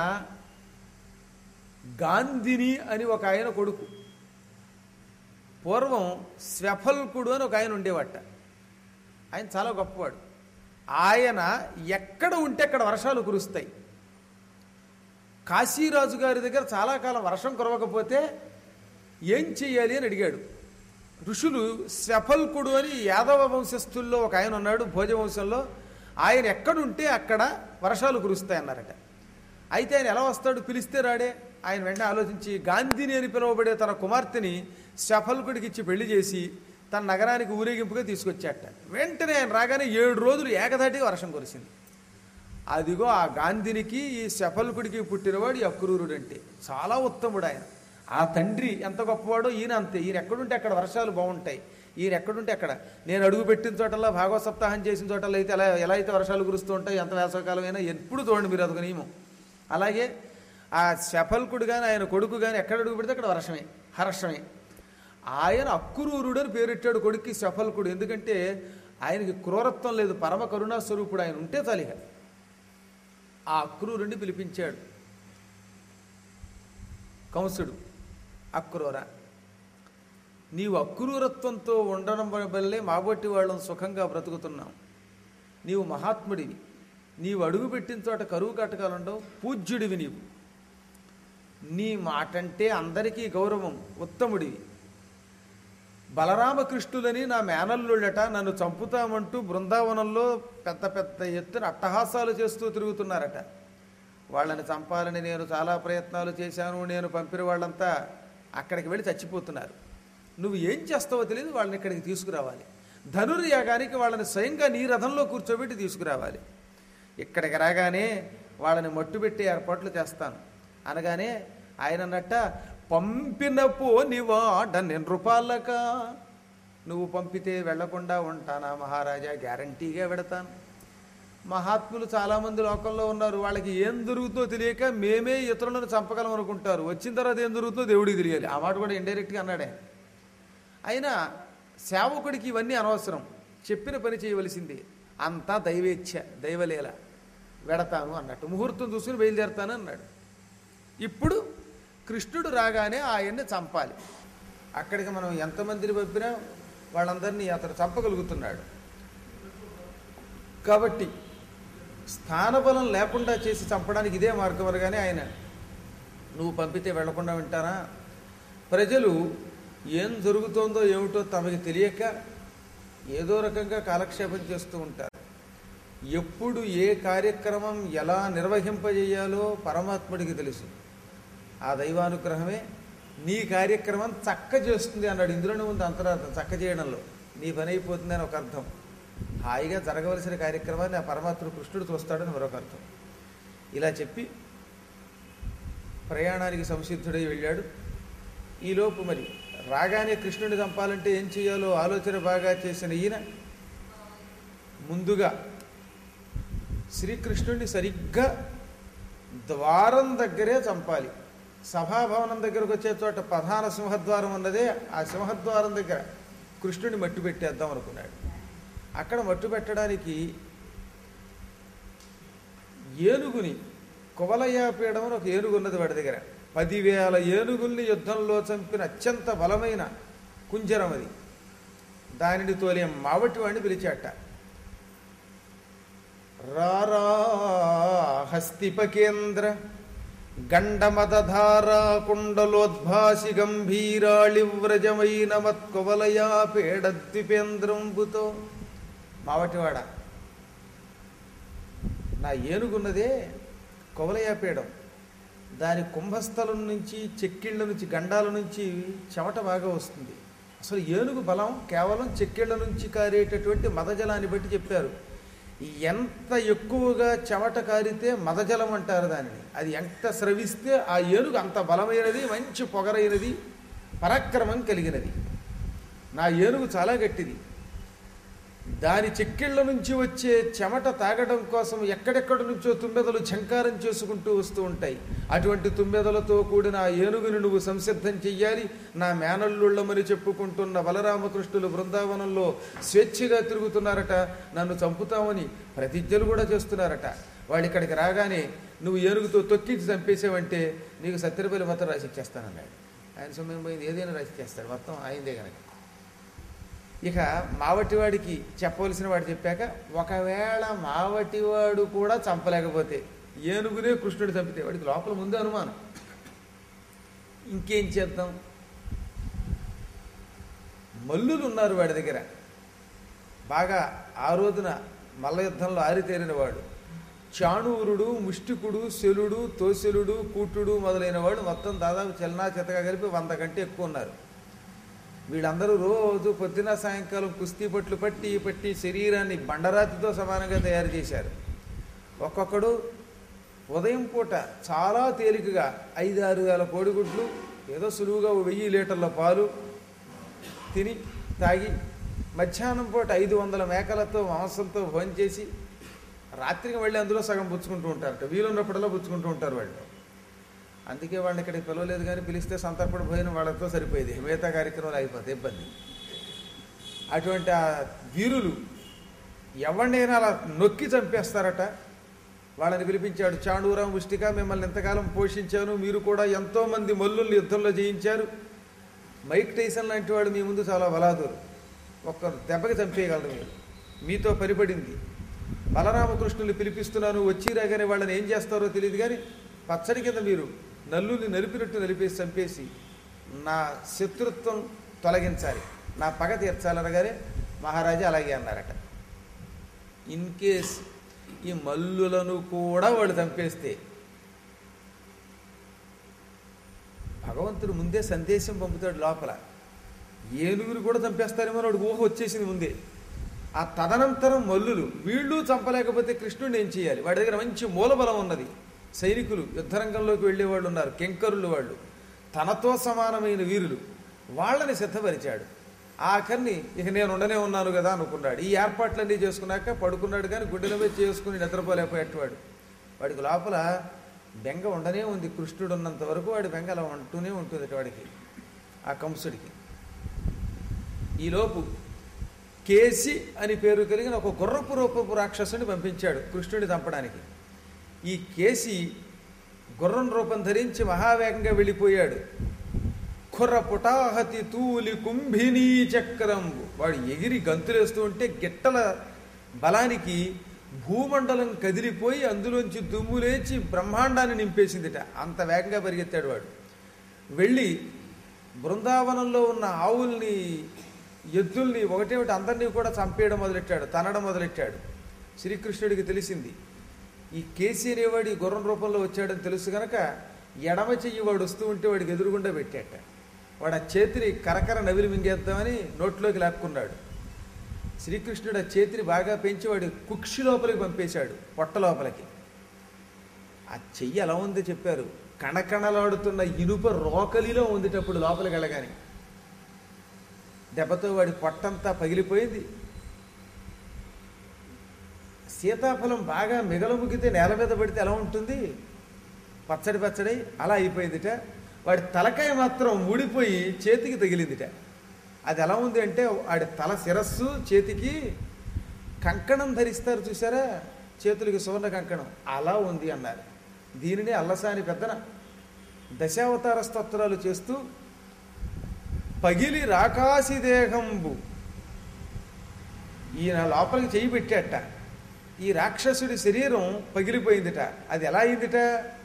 గాంధిని అని ఒక ఆయన కొడుకు పూర్వం స్వఫల్కుడు అని ఒక ఆయన ఉండేవాట ఆయన చాలా గొప్పవాడు ఆయన ఎక్కడ ఉంటే అక్కడ వర్షాలు కురుస్తాయి కాశీరాజు గారి దగ్గర చాలా కాలం వర్షం కురవకపోతే ఏం చెయ్యాలి అని అడిగాడు ఋషులు స్వఫల్కుడు అని యాదవ వంశస్థుల్లో ఒక ఆయన ఉన్నాడు భోజవంశంలో ఆయన ఎక్కడుంటే అక్కడ వర్షాలు కురుస్తాయి అన్నారట అయితే ఆయన ఎలా వస్తాడు పిలిస్తే రాడే ఆయన వెంటనే ఆలోచించి గాంధీని అని పిలువబడే తన కుమార్తెని స్వఫల్కుడికి ఇచ్చి పెళ్లి చేసి తన నగరానికి ఊరేగింపుగా తీసుకొచ్చాట వెంటనే ఆయన రాగానే ఏడు రోజులు ఏకధాటిగా వర్షం కురిసింది అదిగో ఆ గాంధీనికి ఈ శఫల్కుడికి పుట్టినవాడు ఈ అక్రూరుడు అంటే చాలా ఉత్తముడు ఆయన ఆ తండ్రి ఎంత గొప్పవాడో ఈయన అంతే ఈయన ఎక్కడుంటే అక్కడ వర్షాలు బాగుంటాయి ఈయన ఎక్కడుంటే అక్కడ నేను అడుగు పెట్టిన చోటల్లో భాగవత సప్తాహం చేసిన చోటల్లో అయితే ఎలా ఎలా అయితే వర్షాలు కురుస్తూ ఉంటాయి ఎంత వేసవకాలం అయినా ఎప్పుడు చూడండి మీరు అదొక నియమం అలాగే ఆ శఫల్కుడు కానీ ఆయన కొడుకు కానీ ఎక్కడ అడుగు పెడితే అక్కడ వర్షమే హర్షమే ఆయన అక్రూరుడు అని పేరెట్టాడు కొడుక్కి శఫల్కుడు ఎందుకంటే ఆయనకి క్రూరత్వం లేదు పరమ కరుణా స్వరూపుడు ఆయన ఉంటే చాలిగా ఆ అక్రూరుణ్ణి పిలిపించాడు కంసుడు అక్రూర నీవు అక్రూరత్వంతో ఉండడం వల్లే మాబొట్టి వాళ్ళం సుఖంగా బ్రతుకుతున్నాం నీవు మహాత్ముడివి నీవు అడుగు పెట్టిన చోట కరువు కట్టకాలుండవు పూజ్యుడివి నీవు నీ మాటంటే అందరికీ గౌరవం ఉత్తముడివి బలరామకృష్ణులని నా మేనల్లుళ్ళట నన్ను చంపుతామంటూ బృందావనంలో పెద్ద పెద్ద ఎత్తున అట్టహాసాలు చేస్తూ తిరుగుతున్నారట వాళ్ళని చంపాలని నేను చాలా ప్రయత్నాలు చేశాను నేను పంపిన వాళ్ళంతా అక్కడికి వెళ్ళి చచ్చిపోతున్నారు నువ్వు ఏం చేస్తావో తెలియదు వాళ్ళని ఇక్కడికి తీసుకురావాలి ధనుర్యాగానికి వాళ్ళని స్వయంగా నీ రథంలో కూర్చోబెట్టి తీసుకురావాలి ఇక్కడికి రాగానే వాళ్ళని మట్టుబెట్టి ఏర్పాట్లు చేస్తాను అనగానే ఆయన అన్నట్ట పంపిన పోనివాడ నేను రూపాలక నువ్వు పంపితే వెళ్లకుండా ఉంటానా మహారాజా గ్యారంటీగా వెడతాను మహాత్ములు చాలామంది లోకంలో ఉన్నారు వాళ్ళకి ఏం దొరుకుతుందో తెలియక మేమే ఇతరులను చంపగలం అనుకుంటారు వచ్చిన తర్వాత ఏం దొరుకుతుందో దేవుడికి తెలియాలి ఆ మాట కూడా ఇండైరెక్ట్గా అన్నాడే అయినా సేవకుడికి ఇవన్నీ అనవసరం చెప్పిన పని చేయవలసింది అంతా దైవేచ్ఛ దైవలీల వెడతాను అన్నట్టు ముహూర్తం చూసుకుని బయలుదేరతాను అన్నాడు ఇప్పుడు కృష్ణుడు రాగానే ఆయన్ని చంపాలి అక్కడికి మనం ఎంతమందిని పంపినా వాళ్ళందరినీ అతను చంపగలుగుతున్నాడు కాబట్టి స్థానబలం లేకుండా చేసి చంపడానికి ఇదే మార్గం అనగానే ఆయన నువ్వు పంపితే వెళ్లకుండా వింటారా ప్రజలు ఏం జరుగుతోందో ఏమిటో తమకి తెలియక ఏదో రకంగా కాలక్షేపం చేస్తూ ఉంటారు ఎప్పుడు ఏ కార్యక్రమం ఎలా నిర్వహింపజేయాలో పరమాత్ముడికి తెలుసు ఆ దైవానుగ్రహమే నీ కార్యక్రమం చక్క చేస్తుంది అన్నాడు ఇందులోనే ఉంది అంతరార్థం చక్క చేయడంలో నీ పని అయిపోతుంది అని ఒక అర్థం హాయిగా జరగవలసిన కార్యక్రమాన్ని ఆ పరమాత్ముడు కృష్ణుడు చూస్తాడని మరొక అర్థం ఇలా చెప్పి ప్రయాణానికి సంసిద్ధుడై వెళ్ళాడు ఈలోపు మరి రాగానే కృష్ణుని చంపాలంటే ఏం చేయాలో ఆలోచన బాగా చేసిన ఈయన ముందుగా శ్రీకృష్ణుడిని సరిగ్గా ద్వారం దగ్గరే చంపాలి సభాభవనం దగ్గరకు వచ్చే చోట ప్రధాన సింహద్వారం ఉన్నదే ఆ సింహద్వారం దగ్గర కృష్ణుడిని మట్టు పెట్టేద్దాం అనుకున్నాడు అక్కడ మట్టు పెట్టడానికి ఏనుగుని కువలయాపీడం అని ఒక ఏనుగు ఉన్నది వాడి దగ్గర పదివేల ఏనుగుల్ని యుద్ధంలో చంపిన అత్యంత బలమైన కుంజరం అది దానిని తోలే మావటి వాడిని పిలిచాట రారా హస్తిపకేంద్ర గండమదధారా కుండలోద్భాసి గంభీరాళి వ్రజమైన మత్కువలయా పేడద్విపేంద్రంబుతో మావటివాడ నా ఏనుగున్నదే కువలయాపీడం దాని కుంభస్థలం నుంచి చెక్కిళ్ళ నుంచి గండాల నుంచి చెమట బాగా వస్తుంది అసలు ఏనుగు బలం కేవలం చెక్కిళ్ళ నుంచి కారేటటువంటి మదజలాన్ని బట్టి చెప్పారు ఎంత ఎక్కువగా చెమట కారితే మదజలం అంటారు దానిని అది ఎంత స్రవిస్తే ఆ ఏనుగు అంత బలమైనది మంచి పొగరైనది పరాక్రమం కలిగినది నా ఏనుగు చాలా గట్టిది దాని చెక్కిళ్ళ నుంచి వచ్చే చెమట తాగడం కోసం ఎక్కడెక్కడి నుంచో తుమ్మెదలు ఝంకారం చేసుకుంటూ వస్తూ ఉంటాయి అటువంటి తుమ్మెదలతో కూడిన ఆ ఏనుగుని నువ్వు సంసిద్ధం చెయ్యాలి నా మేనల్లుళ్ళమని చెప్పుకుంటున్న బలరామకృష్ణులు బృందావనంలో స్వేచ్ఛగా తిరుగుతున్నారట నన్ను చంపుతామని ప్రతిజ్ఞలు కూడా చేస్తున్నారట వాళ్ళు ఇక్కడికి రాగానే నువ్వు ఏనుగుతో తొక్కించి చంపేసావంటే నీకు సత్యరపల్లి మొత్తం రాసి ఇచ్చేస్తానన్నాడు ఆయన సమయం పోయింది ఏదైనా రాసి ఇచ్చేస్తాడు మొత్తం ఆయనదే కనుక ఇక మావటివాడికి చెప్పవలసిన వాడు చెప్పాక ఒకవేళ మావటివాడు కూడా చంపలేకపోతే ఏనుగునే కృష్ణుడు చంపితే వాడికి లోపల ముందే అనుమానం ఇంకేం చేద్దాం మల్లులు ఉన్నారు వాడి దగ్గర బాగా ఆ రోజున మల్ల యుద్ధంలో ఆరితేరిన వాడు చాణూరుడు ముష్టికుడు శలుడు తోశలుడు కూటుడు మొదలైన వాడు మొత్తం దాదాపు చలనా చెత్తగా కలిపి వంద కంటే ఎక్కువ ఉన్నారు వీళ్ళందరూ రోజు పొద్దున సాయంకాలం కుస్తీ పట్లు పట్టి పట్టి శరీరాన్ని బండరాతితో సమానంగా తయారు చేశారు ఒక్కొక్కడు ఉదయం పూట చాలా తేలికగా ఐదు ఆరు వేల కోడిగుడ్లు ఏదో సులువుగా ఓ వెయ్యి లీటర్ల పాలు తిని తాగి మధ్యాహ్నం పూట ఐదు వందల మేకలతో మాంసంతో భోంచేసి రాత్రికి వెళ్ళి అందులో సగం పుచ్చుకుంటూ ఉంటారట వీలున్నప్పుడల్లా పుచ్చుకుంటూ ఉంటారు వాళ్ళు అందుకే వాళ్ళని ఇక్కడికి పిలవలేదు కానీ పిలిస్తే సంతర్పణ భోజనం వాళ్ళతో సరిపోయేది మిగతా కార్యక్రమాలు అయిపోతాయి ఇబ్బంది అటువంటి ఆ వీరులు ఎవరినైనా అలా నొక్కి చంపేస్తారట వాళ్ళని పిలిపించాడు చాండూరం ముష్టిగా మిమ్మల్ని ఎంతకాలం పోషించాను మీరు కూడా ఎంతోమంది మల్లుల్ని యుద్ధంలో జయించారు మైక్ టైసన్ లాంటి వాడు మీ ముందు చాలా బలాదురు ఒక్క దెబ్బకి చంపేయగలరు మీరు మీతో పరిపడింది బలరామకృష్ణుల్ని పిలిపిస్తున్నాను వచ్చి రాగానే వాళ్ళని ఏం చేస్తారో తెలియదు కానీ పచ్చడి కింద మీరు నల్లుని నలిపినట్టు నలిపేసి చంపేసి నా శత్రుత్వం తొలగించాలి నా పగ తీర్చాలనగానే మహారాజా అలాగే అన్నారట ఇన్ కేస్ ఈ మల్లులను కూడా వాళ్ళు చంపేస్తే భగవంతుడు ముందే సందేశం పంపుతాడు లోపల ఏనుగురు కూడా చంపేస్తారేమో అని వాడికి ఊహ వచ్చేసింది ముందే ఆ తదనంతరం మల్లులు వీళ్ళు చంపలేకపోతే కృష్ణుడిని ఏం చేయాలి వాడి దగ్గర మంచి మూలబలం ఉన్నది సైనికులు యుద్ధరంగంలోకి వెళ్ళేవాళ్ళు ఉన్నారు కెంకరులు వాళ్ళు తనతో సమానమైన వీరులు వాళ్ళని సిద్ధపరిచాడు ఆఖరిని ఇక నేను ఉండనే ఉన్నాను కదా అనుకున్నాడు ఈ ఏర్పాట్లన్నీ చేసుకున్నాక పడుకున్నాడు కానీ గుడ్డెల మీద చేసుకుని నిద్రపోలేకపోయేటవాడు వాడికి లోపల బెంగ ఉండనే ఉంది కృష్ణుడు ఉన్నంత వరకు వాడి బెంగ అలా ఉంటూనే ఉంటుంది వాడికి ఆ కంసుడికి ఈలోపు కేసి అని పేరు కలిగిన ఒక గుర్రపు రూపపు రాక్షసుని పంపించాడు కృష్ణుడిని చంపడానికి ఈ కేసి గుర్రం రూపం ధరించి మహావేగంగా వెళ్ళిపోయాడు ఖుర్ర పుటాహతి తూలి కుంభినీ చక్రం వాడు ఎగిరి గంతులేస్తూ ఉంటే గిట్టల బలానికి భూమండలం కదిలిపోయి అందులోంచి దుమ్ము లేచి బ్రహ్మాండాన్ని నింపేసిందిట అంత వేగంగా పరిగెత్తాడు వాడు వెళ్ళి బృందావనంలో ఉన్న ఆవుల్ని ఎద్దుల్ని ఒకటేమిటి అందరినీ కూడా చంపేయడం మొదలెట్టాడు తనడం మొదలెట్టాడు శ్రీకృష్ణుడికి తెలిసింది ఈ కేసీ అనేవాడు ఈ గుర్రం రూపంలో వచ్చాడని తెలుసు గనక ఎడమ చెయ్యి వాడు వస్తూ ఉంటే వాడికి ఎదురుగుండా పెట్టాట వాడు ఆ చేతిని కరకర నవిలి మింగేద్దామని నోట్లోకి లాక్కున్నాడు శ్రీకృష్ణుడు ఆ చేతిని బాగా పెంచి వాడి కుక్షి లోపలికి పంపేశాడు పొట్ట లోపలికి ఆ చెయ్యి ఎలా ఉందో చెప్పారు కణకణలాడుతున్న ఇనుప రోకలిలో ఉందిటప్పుడు లోపలికి వెళ్ళగాని దెబ్బతో వాడి పొట్టంతా పగిలిపోయింది సీతాఫలం బాగా మిగలముగితే నేల మీద పడితే ఎలా ఉంటుంది పచ్చడి పచ్చడి అలా అయిపోయిందిట వాడి తలకాయ మాత్రం ఊడిపోయి చేతికి తగిలిందిట అది ఎలా ఉంది అంటే వాడి తల శిరస్సు చేతికి కంకణం ధరిస్తారు చూసారా చేతులకి సువర్ణ కంకణం అలా ఉంది అన్నారు దీనిని అల్లసాని పెద్దన దశావతార స్తోత్రాలు చేస్తూ పగిలి రాకాసి దేహంబు ఈయన లోపలికి చేయి పెట్టాట ఈ రాక్షసుడి శరీరం పగిలిపోయిందిట అది ఎలా అయిందిట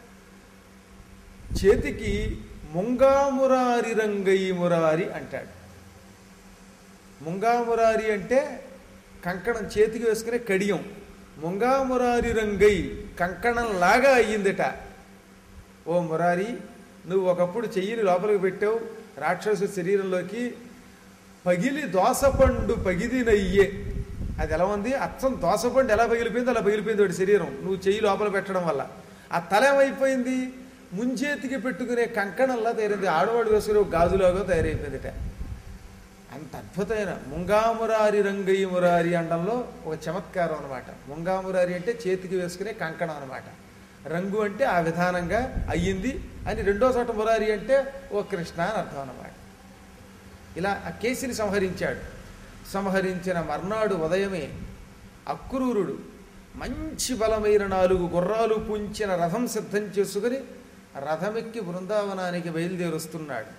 చేతికి ముంగామురారి రంగయ్య మురారి అంటాడు ముంగామురారి అంటే కంకణం చేతికి వేసుకునే కడియం ముంగామురారి రంగై కంకణం లాగా అయ్యిందిట ఓ మురారి నువ్వు ఒకప్పుడు చెయ్యిని లోపలికి పెట్టావు రాక్షసు శరీరంలోకి పగిలి దోసపండు పగిదినయ్యే అది ఎలా ఉంది అచ్చం దోసపండు ఎలా పగిలిపోయింది అలా పగిలిపోయింది వాడి శరీరం నువ్వు చెయ్యి లోపల పెట్టడం వల్ల ఆ తల ఏమైపోయింది ముంచేతికి పెట్టుకునే కంకణంలా తయారైంది ఆడవాడు వేసుకునే ఒక గాజులాగా తయారైపోయిందిట అంత అద్భుతమైన ముంగామురారి రంగయ్య మురారి అండంలో ఒక చమత్కారం అనమాట ముంగామురారి అంటే చేతికి వేసుకునే కంకణం అనమాట రంగు అంటే ఆ విధానంగా అయ్యింది అని రెండో చోట మురారి అంటే ఓ కృష్ణ అని అర్థం అనమాట ఇలా ఆ కేసిని సంహరించాడు సంహరించిన మర్నాడు ఉదయమే అక్రూరుడు మంచి బలమైన నాలుగు గుర్రాలు పుంచిన రథం సిద్ధం చేసుకుని రథమెక్కి బృందావనానికి బయలుదేరుస్తున్నాడు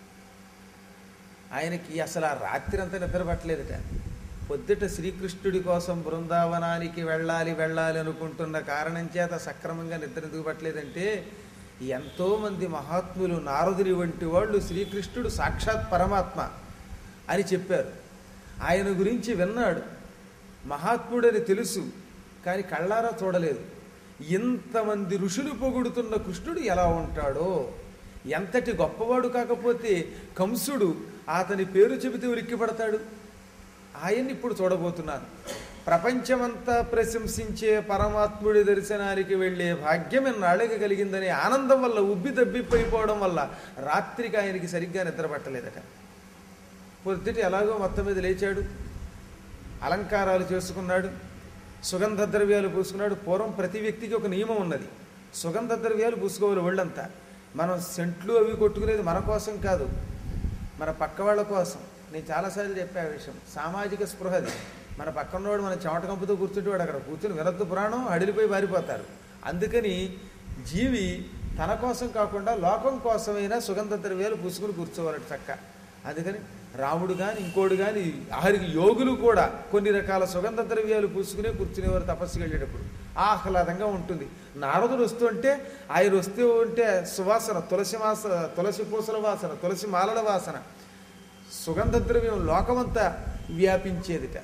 ఆయనకి అసలు ఆ రాత్రి అంతా నిద్ర పట్టలేదుట పొద్దుట శ్రీకృష్ణుడి కోసం బృందావనానికి వెళ్ళాలి వెళ్ళాలి అనుకుంటున్న కారణం చేత సక్రమంగా నిద్ర ఎందుకు పట్టలేదంటే ఎంతోమంది మహాత్ములు నారదుని వంటి వాళ్ళు శ్రీకృష్ణుడు సాక్షాత్ పరమాత్మ అని చెప్పారు ఆయన గురించి విన్నాడు మహాత్ముడని తెలుసు కానీ కళ్ళారా చూడలేదు ఇంతమంది ఋషులు పొగుడుతున్న కృష్ణుడు ఎలా ఉంటాడో ఎంతటి గొప్పవాడు కాకపోతే కంసుడు అతని పేరు చెబితే ఉలిక్కి పడతాడు ఆయన్ని ఇప్పుడు చూడబోతున్నాను ప్రపంచమంతా ప్రశంసించే పరమాత్ముడి దర్శనానికి వెళ్ళే భాగ్యం ఎన్నాళ్ళకి కలిగిందనే ఆనందం వల్ల ఉబ్బి దబ్బిపోయిపోవడం వల్ల రాత్రికి ఆయనకి సరిగ్గా నిద్ర పట్టలేదట పొద్దుటి ఎలాగో మొత్తం మీద లేచాడు అలంకారాలు చేసుకున్నాడు సుగంధ ద్రవ్యాలు పూసుకున్నాడు పూర్వం ప్రతి వ్యక్తికి ఒక నియమం ఉన్నది సుగంధ ద్రవ్యాలు పూసుకోవాలి ఒళ్ళంతా మనం సెంట్లు అవి కొట్టుకునేది మన కోసం కాదు మన పక్క వాళ్ళ కోసం నేను చాలాసార్లు చెప్పే ఆ విషయం సామాజిక స్పృహది మన పక్కనోడు మన చెమట కంపుతో కూర్చుంటే వాడు అక్కడ కూర్చుని వినద్దు పురాణం అడిలిపోయి పారిపోతారు అందుకని జీవి తన కోసం కాకుండా లోకం కోసమైనా సుగంధ ద్రవ్యాలు పూసుకుని కూర్చోవాలట చక్క అందుకని రాముడు కానీ ఇంకోడు కానీ ఆఖరికి యోగులు కూడా కొన్ని రకాల సుగంధ ద్రవ్యాలు పూసుకునే కూర్చునేవారు తపస్సుకి వెళ్ళేటప్పుడు ఆహ్లాదంగా ఉంటుంది నారదుడు వస్తుంటే ఆయన వస్తూ ఉంటే సువాసన తులసి వాసన తులసి పూసల వాసన తులసి మాలల వాసన సుగంధ ద్రవ్యం లోకమంతా వ్యాపించేదిట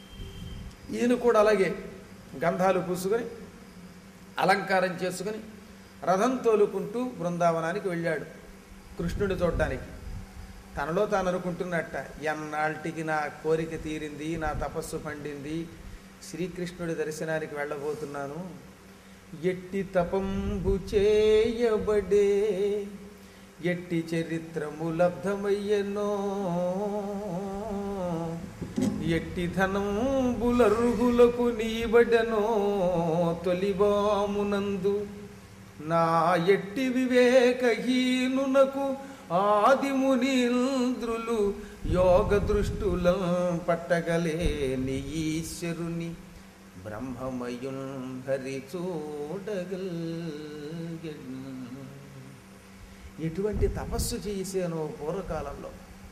ఈయన కూడా అలాగే గంధాలు పూసుకొని అలంకారం చేసుకుని రథం తోలుకుంటూ బృందావనానికి వెళ్ళాడు కృష్ణుడి చూడడానికి తనలో తాను అనుకుంటున్నట్ట ఎన్నాళ్ళకి నా కోరిక తీరింది నా తపస్సు పండింది శ్రీకృష్ణుడి దర్శనానికి వెళ్ళబోతున్నాను ఎట్టి తపంబు చేయబడే ఎట్టి చరిత్రము లబ్ధమయ్యనో ఎట్టి ధనంబులర్హులకు నీబడనో తొలిబామునందు నా ఎట్టి వివేకహీనునకు ఆదిమునీంద్రులు యోగ దృష్టుల పట్టగలేని ఈశ్వరుని బ్రహ్మమయున్ హరి చూడగల్ ఎటువంటి తపస్సు చేశానో పూర్వకాలంలో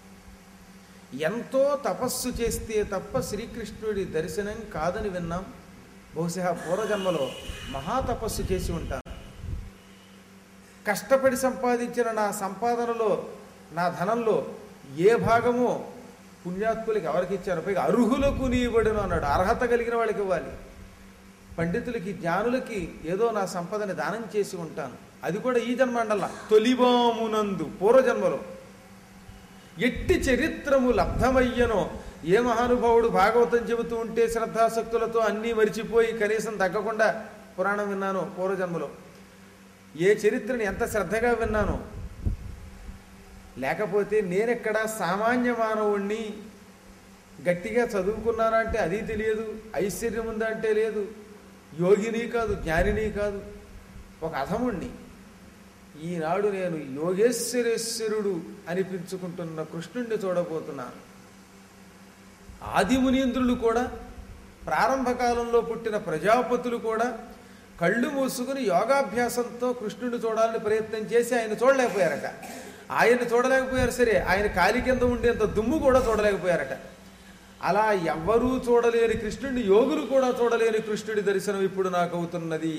ఎంతో తపస్సు చేస్తే తప్ప శ్రీకృష్ణుడి దర్శనం కాదని విన్నాం బహుశా పూర్వజన్మలో మహాతపస్సు చేసి ఉంటాను కష్టపడి సంపాదించిన నా సంపాదనలో నా ధనంలో ఏ భాగమో పుణ్యాత్ములకి ఎవరికి ఇచ్చారు పైగా అర్హులకు నీయబడును అన్నాడు అర్హత కలిగిన వాళ్ళకి ఇవ్వాలి పండితులకి జ్ఞానులకి ఏదో నా సంపదని దానం చేసి ఉంటాను అది కూడా ఈ జన్మండల తొలిబామునందు పూర్వజన్మలో ఎట్టి చరిత్రము లబ్ధమయ్యనో ఏ మహానుభావుడు భాగవతం చెబుతూ ఉంటే శ్రద్ధాశక్తులతో అన్నీ మరిచిపోయి కనీసం తగ్గకుండా పురాణం విన్నాను పూర్వజన్మలో ఏ చరిత్రని ఎంత శ్రద్ధగా విన్నానో లేకపోతే నేనెక్కడ సామాన్య మానవుణ్ణి గట్టిగా చదువుకున్నానంటే అది తెలియదు ఐశ్వర్యం ఉందా అంటే లేదు యోగిని కాదు జ్ఞానిని కాదు ఒక అధముణ్ణి ఈనాడు నేను యోగేశ్వరేశ్వరుడు అనిపించుకుంటున్న కృష్ణుణ్ణి చూడబోతున్నాను ఆదిమునీంద్రులు కూడా ప్రారంభ కాలంలో పుట్టిన ప్రజాపతులు కూడా కళ్ళు మూసుకుని యోగాభ్యాసంతో కృష్ణుడిని చూడాలని ప్రయత్నం చేసి ఆయన చూడలేకపోయారట ఆయన చూడలేకపోయారు సరే ఆయన కాలి కింద ఉండేంత దుమ్ము కూడా చూడలేకపోయారట అలా ఎవ్వరూ చూడలేని కృష్ణుడిని యోగులు కూడా చూడలేని కృష్ణుడి దర్శనం ఇప్పుడు నాకు అవుతున్నది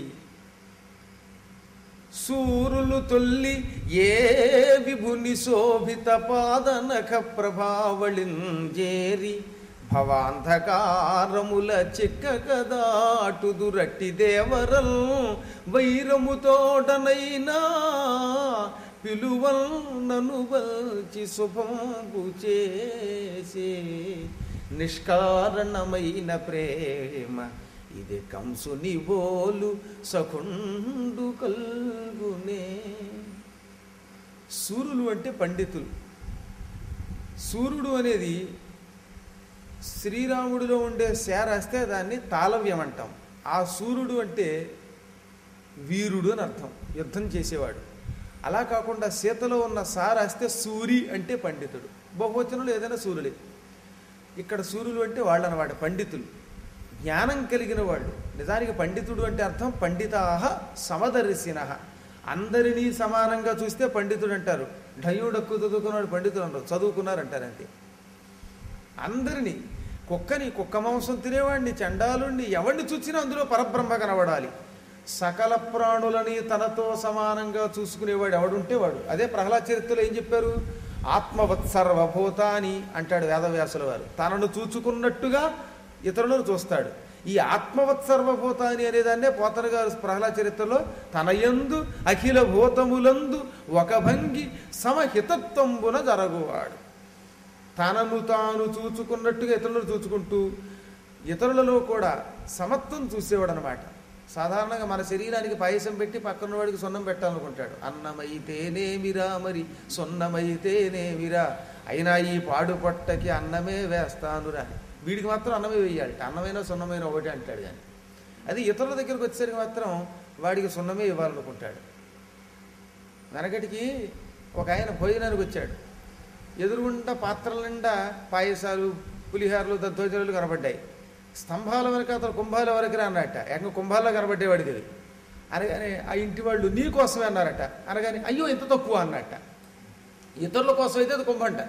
సూరులు తొల్లి ఏ విభుని శోభిత పాదనఖ ప్రభావళింజేరి భవాంధకారముల చిక్క కదాటుదు రట్టి దేవరల్ వైరముతోడనైనా పిలువల్ నను వల్చి శుభంబు చేసే నిష్కారణమైన ప్రేమ ఇది కంసుని బోలు సఖుండు కల్గునే సూర్యులు అంటే పండితులు సూర్యుడు అనేది శ్రీరాముడిలో ఉండే శారాస్తే దాన్ని తాళవ్యం అంటాం ఆ సూర్యుడు అంటే వీరుడు అని అర్థం యుద్ధం చేసేవాడు అలా కాకుండా సీతలో ఉన్న సారాస్తే సూరి అంటే పండితుడు బహువచనంలో ఏదైనా సూర్యుడే ఇక్కడ సూర్యులు అంటే వాళ్ళు అన్నమాట పండితులు జ్ఞానం కలిగిన వాళ్ళు నిజానికి పండితుడు అంటే అర్థం పండితాహ సమదర్శిన అందరినీ సమానంగా చూస్తే పండితుడు అంటారు ఢయుడక్కు చదువుకున్నాడు పండితుడు అంటారు చదువుకున్నారంటారు అంతే అందరినీ కుక్కని కుక్క మాంసం తినేవాడిని చండాలుండి ఎవరిని చూసినా అందులో పరబ్రహ్మ కనబడాలి సకల ప్రాణులని తనతో సమానంగా చూసుకునేవాడు ఎవడుంటే వాడు అదే ప్రహ్లాద చరిత్రలో ఏం చెప్పారు ఆత్మవత్సర్వభూతాని అంటాడు వేదవ్యాసుల వారు తనను చూచుకున్నట్టుగా ఇతరులను చూస్తాడు ఈ ఆత్మవత్సర్వభూతాని అనేదాన్నే పోతన గారు ప్రహ్లాద చరిత్రలో తనయందు అఖిల భూతములందు ఒక భంగి సమహితత్వంబున జరగువాడు తనను తాను చూచుకున్నట్టుగా ఇతరులను చూచుకుంటూ ఇతరులలో కూడా సమత్వం చూసేవాడు అనమాట సాధారణంగా మన శరీరానికి పాయసం పెట్టి పక్కన వాడికి సున్నం పెట్టాలనుకుంటాడు అన్నమైతేనేమిరా మరి సున్నమైతేనేమిరా అయినా ఈ పాడు పొట్టకి అన్నమే వేస్తానురా వీడికి మాత్రం అన్నమే వేయాలి అన్నమైన సున్నమైన ఒకటి అంటాడు కానీ అది ఇతరుల దగ్గరికి వచ్చేసరికి మాత్రం వాడికి సున్నమే ఇవ్వాలనుకుంటాడు వెనకటికి ఒక ఆయన భోజనానికి వచ్చాడు ఎదురుగుండా పాత్రల నిండా పాయసాలు పులిహారలు దద్దోజనాలు కనబడ్డాయి స్తంభాల వరకు అతను కుంభాల వరకు అన్నట్ట ఏకంగా కుంభాల్లో కనబడ్డేవాడికి ఇది అనగానే ఆ ఇంటి వాళ్ళు నీ కోసమే అన్నారట అనగానే అయ్యో ఇంత తక్కువ అన్నట్ట ఇతరుల కోసం అయితే అది కుంభంట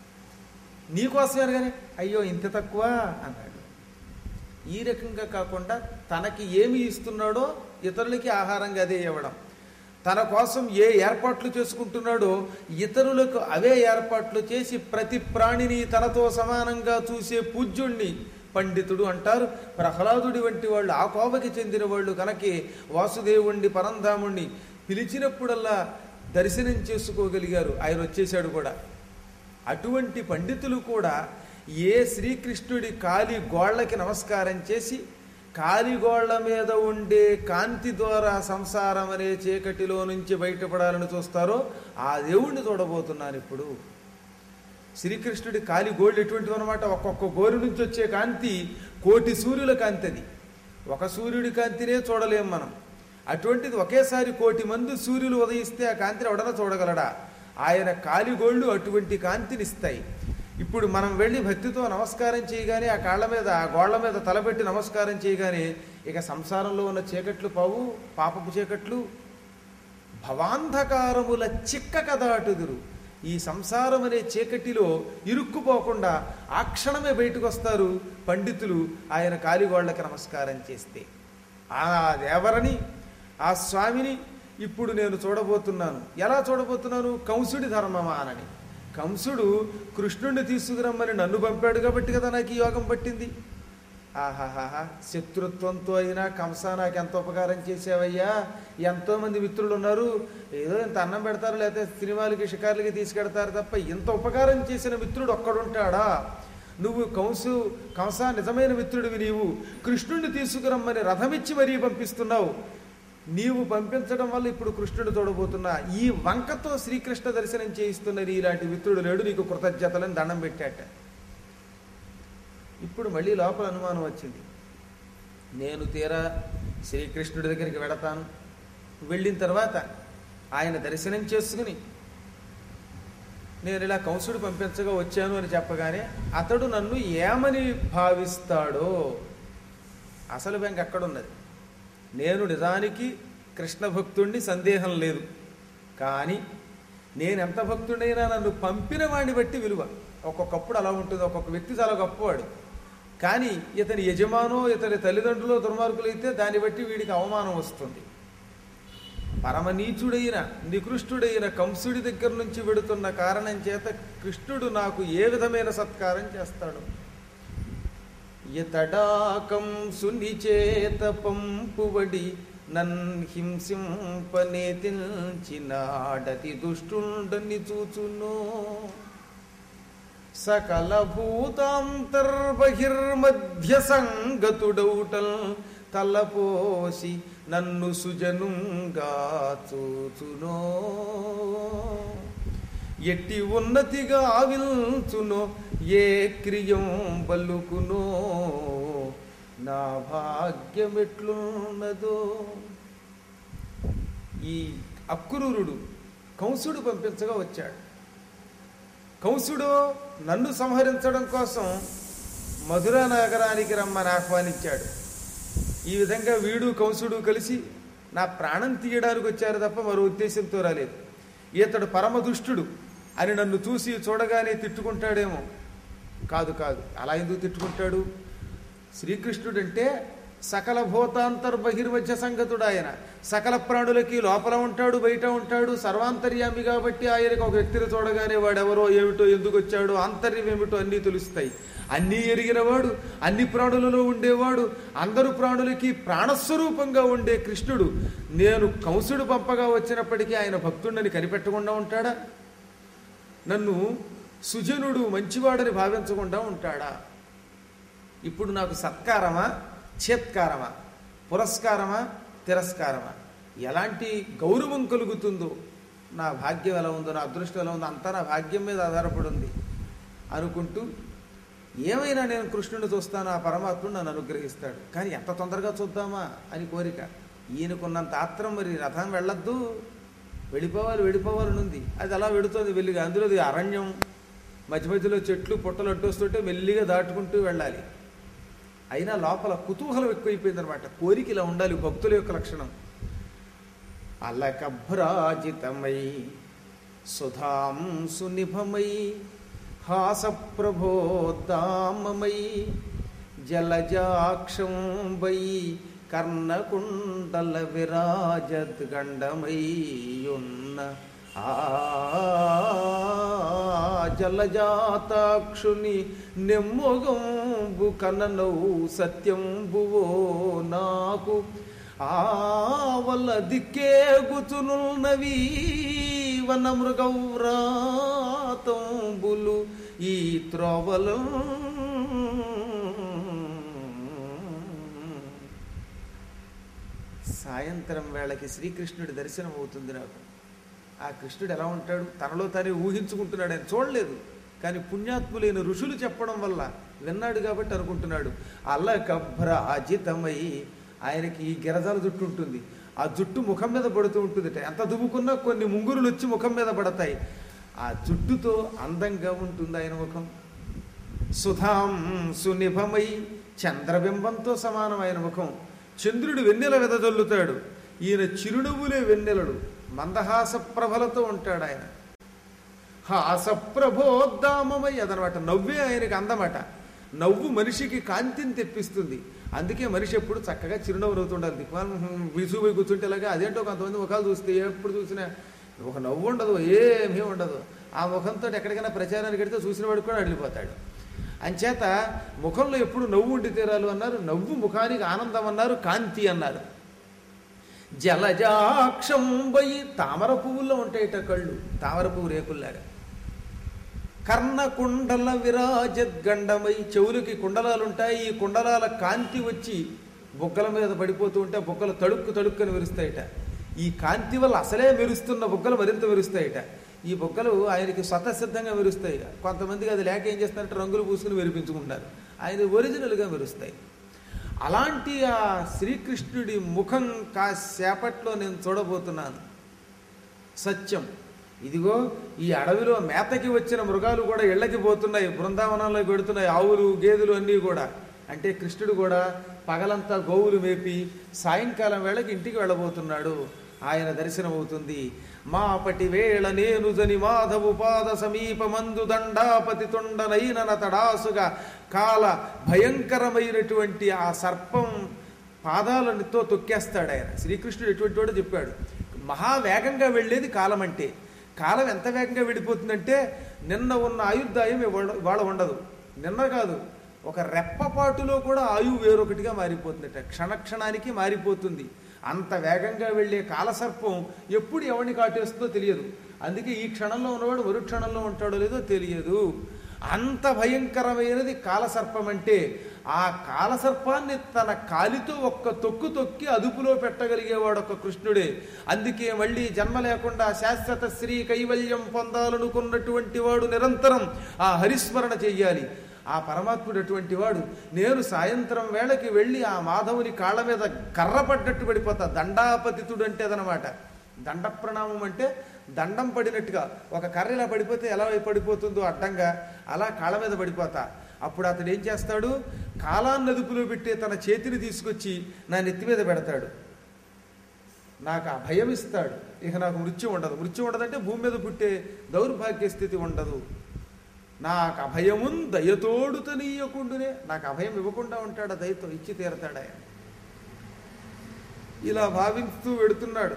నీ కోసమే అనగానే అయ్యో ఇంత తక్కువ అన్నాడు ఈ రకంగా కాకుండా తనకి ఏమి ఇస్తున్నాడో ఇతరులకి ఆహారంగా అదే ఇవ్వడం తన కోసం ఏ ఏర్పాట్లు చేసుకుంటున్నాడో ఇతరులకు అవే ఏర్పాట్లు చేసి ప్రతి ప్రాణిని తనతో సమానంగా చూసే పూజ్యుణ్ణి పండితుడు అంటారు ప్రహ్లాదుడి వంటి వాళ్ళు ఆ కోవకి చెందిన వాళ్ళు కనుకే వాసుదేవుణ్ణి పరంధాముణ్ణి పిలిచినప్పుడల్లా దర్శనం చేసుకోగలిగారు ఆయన వచ్చేసాడు కూడా అటువంటి పండితులు కూడా ఏ శ్రీకృష్ణుడి కాలి గోళ్ళకి నమస్కారం చేసి కాలిగోళ్ల మీద ఉండే కాంతి ద్వారా సంసారం అనే చీకటిలో నుంచి బయటపడాలని చూస్తారో ఆ దేవుణ్ణి చూడబోతున్నాను ఇప్పుడు శ్రీకృష్ణుడి కాలి గోళ్ళు ఎటువంటివి అనమాట ఒక్కొక్క గోరు నుంచి వచ్చే కాంతి కోటి సూర్యుల కాంతి అది ఒక సూర్యుడి కాంతినే చూడలేం మనం అటువంటిది ఒకేసారి కోటి మంది సూర్యులు ఉదయిస్తే ఆ కాంతిని ఎవడన్నా చూడగలడా ఆయన కాలిగోళ్ళు అటువంటి కాంతిని ఇస్తాయి ఇప్పుడు మనం వెళ్ళి భక్తితో నమస్కారం చేయగానే ఆ కాళ్ళ మీద ఆ గోళ్ల మీద తలపెట్టి నమస్కారం చేయగానే ఇక సంసారంలో ఉన్న చీకట్లు పావు పాపపు చీకట్లు భవాంధకారముల చిక్క కదాటుదురు ఈ సంసారం అనే చీకటిలో ఇరుక్కుపోకుండా ఆ క్షణమే బయటకు వస్తారు పండితులు ఆయన కాలిగోళ్లకి నమస్కారం చేస్తే ఆ దేవరని ఆ స్వామిని ఇప్పుడు నేను చూడబోతున్నాను ఎలా చూడబోతున్నాను కంసుడి ధర్మమానని కంసుడు కృష్ణుడిని తీసుకురమ్మని నన్ను పంపాడు కాబట్టి కదా నాకు ఈ యోగం పట్టింది ఆహాహాహా శత్రుత్వంతో అయినా కంస నాకు ఎంత ఉపకారం చేసావయ్యా ఎంతో మంది మిత్రులు ఉన్నారు ఏదో ఇంత అన్నం పెడతారు లేకపోతే సినిమాలకి షికార్లకి తీసుకెడతారు తప్ప ఇంత ఉపకారం చేసిన మిత్రుడు ఒక్కడుంటాడా నువ్వు కంసు కంస నిజమైన మిత్రుడివి నీవు కృష్ణుడిని తీసుకురమ్మని రథమిచ్చి మరీ పంపిస్తున్నావు నీవు పంపించడం వల్ల ఇప్పుడు కృష్ణుడు చూడబోతున్నా ఈ వంకతో శ్రీకృష్ణ దర్శనం చేయిస్తున్న ఇలాంటి మిత్రుడు లేడు నీకు కృతజ్ఞతలని దండం పెట్టాట ఇప్పుడు మళ్ళీ లోపల అనుమానం వచ్చింది నేను తీరా శ్రీకృష్ణుడి దగ్గరికి వెడతాను వెళ్ళిన తర్వాత ఆయన దర్శనం చేసుకుని నేను ఇలా కంసుడు పంపించగా వచ్చాను అని చెప్పగానే అతడు నన్ను ఏమని భావిస్తాడో అసలు బెంక అక్కడున్నది నేను నిజానికి కృష్ణ భక్తుణ్ణి సందేహం లేదు కానీ నేను ఎంత భక్తుడైనా నన్ను పంపిన వాడిని బట్టి విలువ ఒక్కొక్కప్పుడు అలా ఉంటుంది ఒక్కొక్క వ్యక్తి చాలా గొప్పవాడు కానీ ఇతని యజమానో ఇతని తల్లిదండ్రులు దుర్మార్గులైతే దాన్ని బట్టి వీడికి అవమానం వస్తుంది పరమనీచుడైన నికృష్టుడైన కంసుడి దగ్గర నుంచి వెడుతున్న కారణం చేత కృష్ణుడు నాకు ఏ విధమైన సత్కారం చేస్తాడు ఇతడాకం సునిచేత పంపువడి నన్ హింసింపనేతించినాడతి దుష్టుండని చూచును సకల భూతాంతర్బహిర్మధ్య సంగతుడౌటల్ తలపోసి నన్ను సుజనుంగా చూచునో ఎట్టి ఉన్నతిగా ఆవిల్చునో ఏ క్రియం బలుకునో నా భాగ్యమెట్లున్నదో ఈ అక్రూరుడు కంసుడు పంపించగా వచ్చాడు కంసుడు నన్ను సంహరించడం కోసం మధుర నగరానికి రమ్మని ఆహ్వానించాడు ఈ విధంగా వీడు కంసుడు కలిసి నా ప్రాణం తీయడానికి వచ్చారు తప్ప మరో ఉద్దేశంతో రాలేదు ఇతడు పరమ దుష్టుడు అని నన్ను చూసి చూడగానే తిట్టుకుంటాడేమో కాదు కాదు అలా ఎందుకు తిట్టుకుంటాడు శ్రీకృష్ణుడు అంటే సకల భూతాంతర్బహిర్మధ్య సంగతుడు ఆయన సకల ప్రాణులకి లోపల ఉంటాడు బయట ఉంటాడు సర్వాంతర్యామి కాబట్టి ఆయనకు ఒక వ్యక్తిని చూడగానే వాడెవరో ఏమిటో ఎందుకు వచ్చాడో ఆంతర్యం ఏమిటో అన్నీ తెలుస్తాయి అన్నీ ఎరిగినవాడు అన్ని ప్రాణులలో ఉండేవాడు అందరు ప్రాణులకి ప్రాణస్వరూపంగా ఉండే కృష్ణుడు నేను కంసుడు పంపగా వచ్చినప్పటికీ ఆయన భక్తుడిని కనిపెట్టకుండా ఉంటాడా నన్ను సుజనుడు మంచివాడని భావించకుండా ఉంటాడా ఇప్పుడు నాకు సత్కారమా చేత్కారమా పురస్కారమా తిరస్కారమా ఎలాంటి గౌరవం కలుగుతుందో నా భాగ్యం ఎలా ఉందో నా అదృష్టం ఎలా ఉందో అంతా నా భాగ్యం మీద ఆధారపడి ఉంది అనుకుంటూ ఏమైనా నేను కృష్ణుని చూస్తాను ఆ పరమాత్ముడు నన్ను అనుగ్రహిస్తాడు కానీ ఎంత తొందరగా చూద్దామా అని కోరిక ఈయనకున్నంత ఆత్రం మరి రథం వెళ్ళొద్దు వెళ్ళిపోవాలి వెళ్ళిపోవాలని ఉంది అది అలా వెడుతుంది వెళ్ళిగా అందులో ఇది అరణ్యం మధ్య మధ్యలో చెట్లు పుట్టలు అడ్డొస్తుంటే మెల్లిగా దాటుకుంటూ వెళ్ళాలి అయినా లోపల కుతూహలం ఎక్కువైపోయిందనమాట కోరిక ఇలా ఉండాలి భక్తుల యొక్క లక్షణం అలకభ్రాజితమై సుధాం సునిభమై హాసప్రభోద్దామమై జలజాక్షం వై కర్ణకుండల విరాజద్గండమై ఉన్న ఆ జలజాతాక్షుని నెమ్మొగంబు కననవు సత్యంబువో నాకు ఆవల దిక్కే గుచునున్నవి వన మృగవ్రాతంబులు ఈ త్రోవలు సాయంత్రం వేళకి శ్రీకృష్ణుడి దర్శనం అవుతుంది నాకు ఆ కృష్ణుడు ఎలా ఉంటాడు తనలో తానే ఊహించుకుంటున్నాడు ఆయన చూడలేదు కానీ పుణ్యాత్ములైన ఋషులు చెప్పడం వల్ల విన్నాడు కాబట్టి అనుకుంటున్నాడు అల్లకభ్రాజితమై ఆయనకి ఈ గిరజాల జుట్టు ఉంటుంది ఆ జుట్టు ముఖం మీద పడుతూ ఉంటుందిట ఎంత దువ్వుకున్నా కొన్ని ముంగురులు వచ్చి ముఖం మీద పడతాయి ఆ జుట్టుతో అందంగా ఉంటుంది ఆయన ముఖం సుధాం సునిభమై చంద్రబింబంతో సమానమైన ముఖం చంద్రుడు వెన్నెల వెదజల్లుతాడు ఈయన చిరునవ్వులే వెన్నెలడు మందహాస ప్రభలతో ఉంటాడు ఆయన హాసప్రభోద్దామమై అదనమాట నవ్వే ఆయనకి అందమట నవ్వు మనిషికి కాంతిని తెప్పిస్తుంది అందుకే మనిషి ఎప్పుడు చక్కగా చిరునవ్వు నవ్వుతుండాలి దిక్మాల విసుగుపోయి కూర్చుంటే ఇలాగా అదేంటో కొంతమంది ముఖాలు చూస్తే ఎప్పుడు చూసినా ఒక నవ్వు ఉండదు ఏమీ ఉండదు ఆ ముఖంతో ఎక్కడికైనా ప్రచారానికి వెడితే చూసిన వాడు కూడా అడిగిపోతాడు అంచేత ముఖంలో ఎప్పుడు నవ్వు ఉండి తీరాలు అన్నారు నవ్వు ముఖానికి ఆనందం అన్నారు కాంతి అన్నారు జలజాక్షం పోయి తామర పువ్వుల్లో ఉంటాయిట కళ్ళు తామర పువ్వు రేకుల్లాగా కర్ణకుండల విరాజద్గండమై చెవులకి కుండలాలు ఉంటాయి ఈ కుండలాల కాంతి వచ్చి బుగ్గల మీద పడిపోతూ ఉంటే ఆ బుగ్గలు తడుక్కు తడుక్కని మెరుస్తాయిట ఈ కాంతి వల్ల అసలే మెరుస్తున్న బుగ్గలు మరింత మెరుస్తాయిట ఈ బుగ్గలు ఆయనకి స్వతసిద్ధంగా మెరుస్తాయి కొంతమందికి అది లేక ఏం చేస్తారంటే రంగులు పూసుకుని మెరిపించుకుంటారు ఆయన ఒరిజినల్గా మెరుస్తాయి అలాంటి ఆ శ్రీకృష్ణుడి ముఖం కాసేపట్లో నేను చూడబోతున్నాను సత్యం ఇదిగో ఈ అడవిలో మేతకి వచ్చిన మృగాలు కూడా ఇళ్ళకి పోతున్నాయి బృందావనంలోకి పెడుతున్నాయి ఆవులు గేదెలు అన్నీ కూడా అంటే కృష్ణుడు కూడా పగలంతా గోవులు మేపి సాయంకాలం వేళకి ఇంటికి వెళ్ళబోతున్నాడు ఆయన దర్శనం అవుతుంది మాపటి వేళ నేను జని మాధవు పాద సమీపమందు దండాపతి తొండనైన తడాసుగా కాల భయంకరమైనటువంటి ఆ సర్పం పాదాలతో తొక్కేస్తాడు ఆయన శ్రీకృష్ణుడు ఎటువంటి వాడో చెప్పాడు మహావేగంగా వెళ్ళేది కాలం అంటే కాలం ఎంత వేగంగా వెళ్ళిపోతుందంటే నిన్న ఉన్న ఆయుర్దాయం ఇవాళ ఇవాళ ఉండదు నిన్న కాదు ఒక రెప్పపాటులో కూడా ఆయువు వేరొకటిగా మారిపోతుందట క్షణక్షణానికి మారిపోతుంది అంత వేగంగా వెళ్ళే కాలసర్పం ఎప్పుడు ఎవరిని కాటేస్తుందో తెలియదు అందుకే ఈ క్షణంలో ఉన్నవాడు మరు క్షణంలో ఉంటాడో లేదో తెలియదు అంత భయంకరమైనది కాలసర్పం అంటే ఆ కాలసర్పాన్ని తన కాలితో ఒక్క తొక్కు తొక్కి అదుపులో పెట్టగలిగేవాడు ఒక కృష్ణుడే అందుకే మళ్ళీ జన్మ లేకుండా శాశ్వత శ్రీ కైవల్యం పొందాలనుకున్నటువంటి వాడు నిరంతరం ఆ హరిస్మరణ చెయ్యాలి ఆ పరమాత్ముడు అటువంటి వాడు నేను సాయంత్రం వేళకి వెళ్ళి ఆ మాధవుని కాళ్ళ మీద కర్రపడ్డట్టు పడిపోతా దండాపతితుడు అంటే అదనమాట దండ ప్రణామం అంటే దండం పడినట్టుగా ఒక కర్ర ఇలా పడిపోతే ఎలా పడిపోతుందో అడ్డంగా అలా కాళ్ళ మీద పడిపోతా అప్పుడు అతడు ఏం చేస్తాడు కాలాన్ని అదుపులో పెట్టే తన చేతిని తీసుకొచ్చి నా నెత్తి మీద పెడతాడు నాకు ఆ భయం ఇస్తాడు ఇక నాకు మృత్యు ఉండదు మృత్యు ఉండదంటే భూమి మీద పుట్టే దౌర్భాగ్య స్థితి ఉండదు నాకు అభయమున్ దయతోడు తనీయకుండునే నాకు అభయం ఇవ్వకుండా ఉంటాడు దయతో ఇచ్చి తీరతాడు ఆయన ఇలా భావిస్తూ వెడుతున్నాడు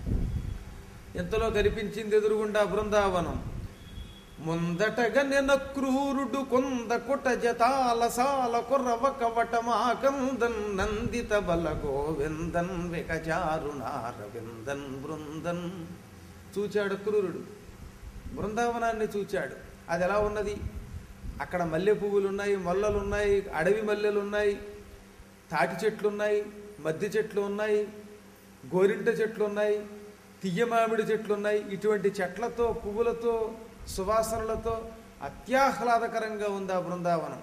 ఎంతలో కనిపించింది ఎదురుగుండా బృందావనం ముందటగా నెన క్రూరుడు కొంద కుట జతాల సాల కొర్రవ కవటమాకందన్ నందిత బల గోవిందన్ వికచారుణారవిందన్ బృందన్ చూచాడు క్రూరుడు బృందావనాన్ని చూచాడు అది ఎలా ఉన్నది అక్కడ మల్లె పువ్వులు ఉన్నాయి మొల్లలు ఉన్నాయి అడవి మల్లెలు ఉన్నాయి తాటి చెట్లు ఉన్నాయి మద్ది చెట్లు ఉన్నాయి గోరింట చెట్లు ఉన్నాయి తియ్య మామిడి చెట్లు ఉన్నాయి ఇటువంటి చెట్లతో పువ్వులతో సువాసనలతో అత్యాహ్లాదకరంగా ఉంది ఆ బృందావనం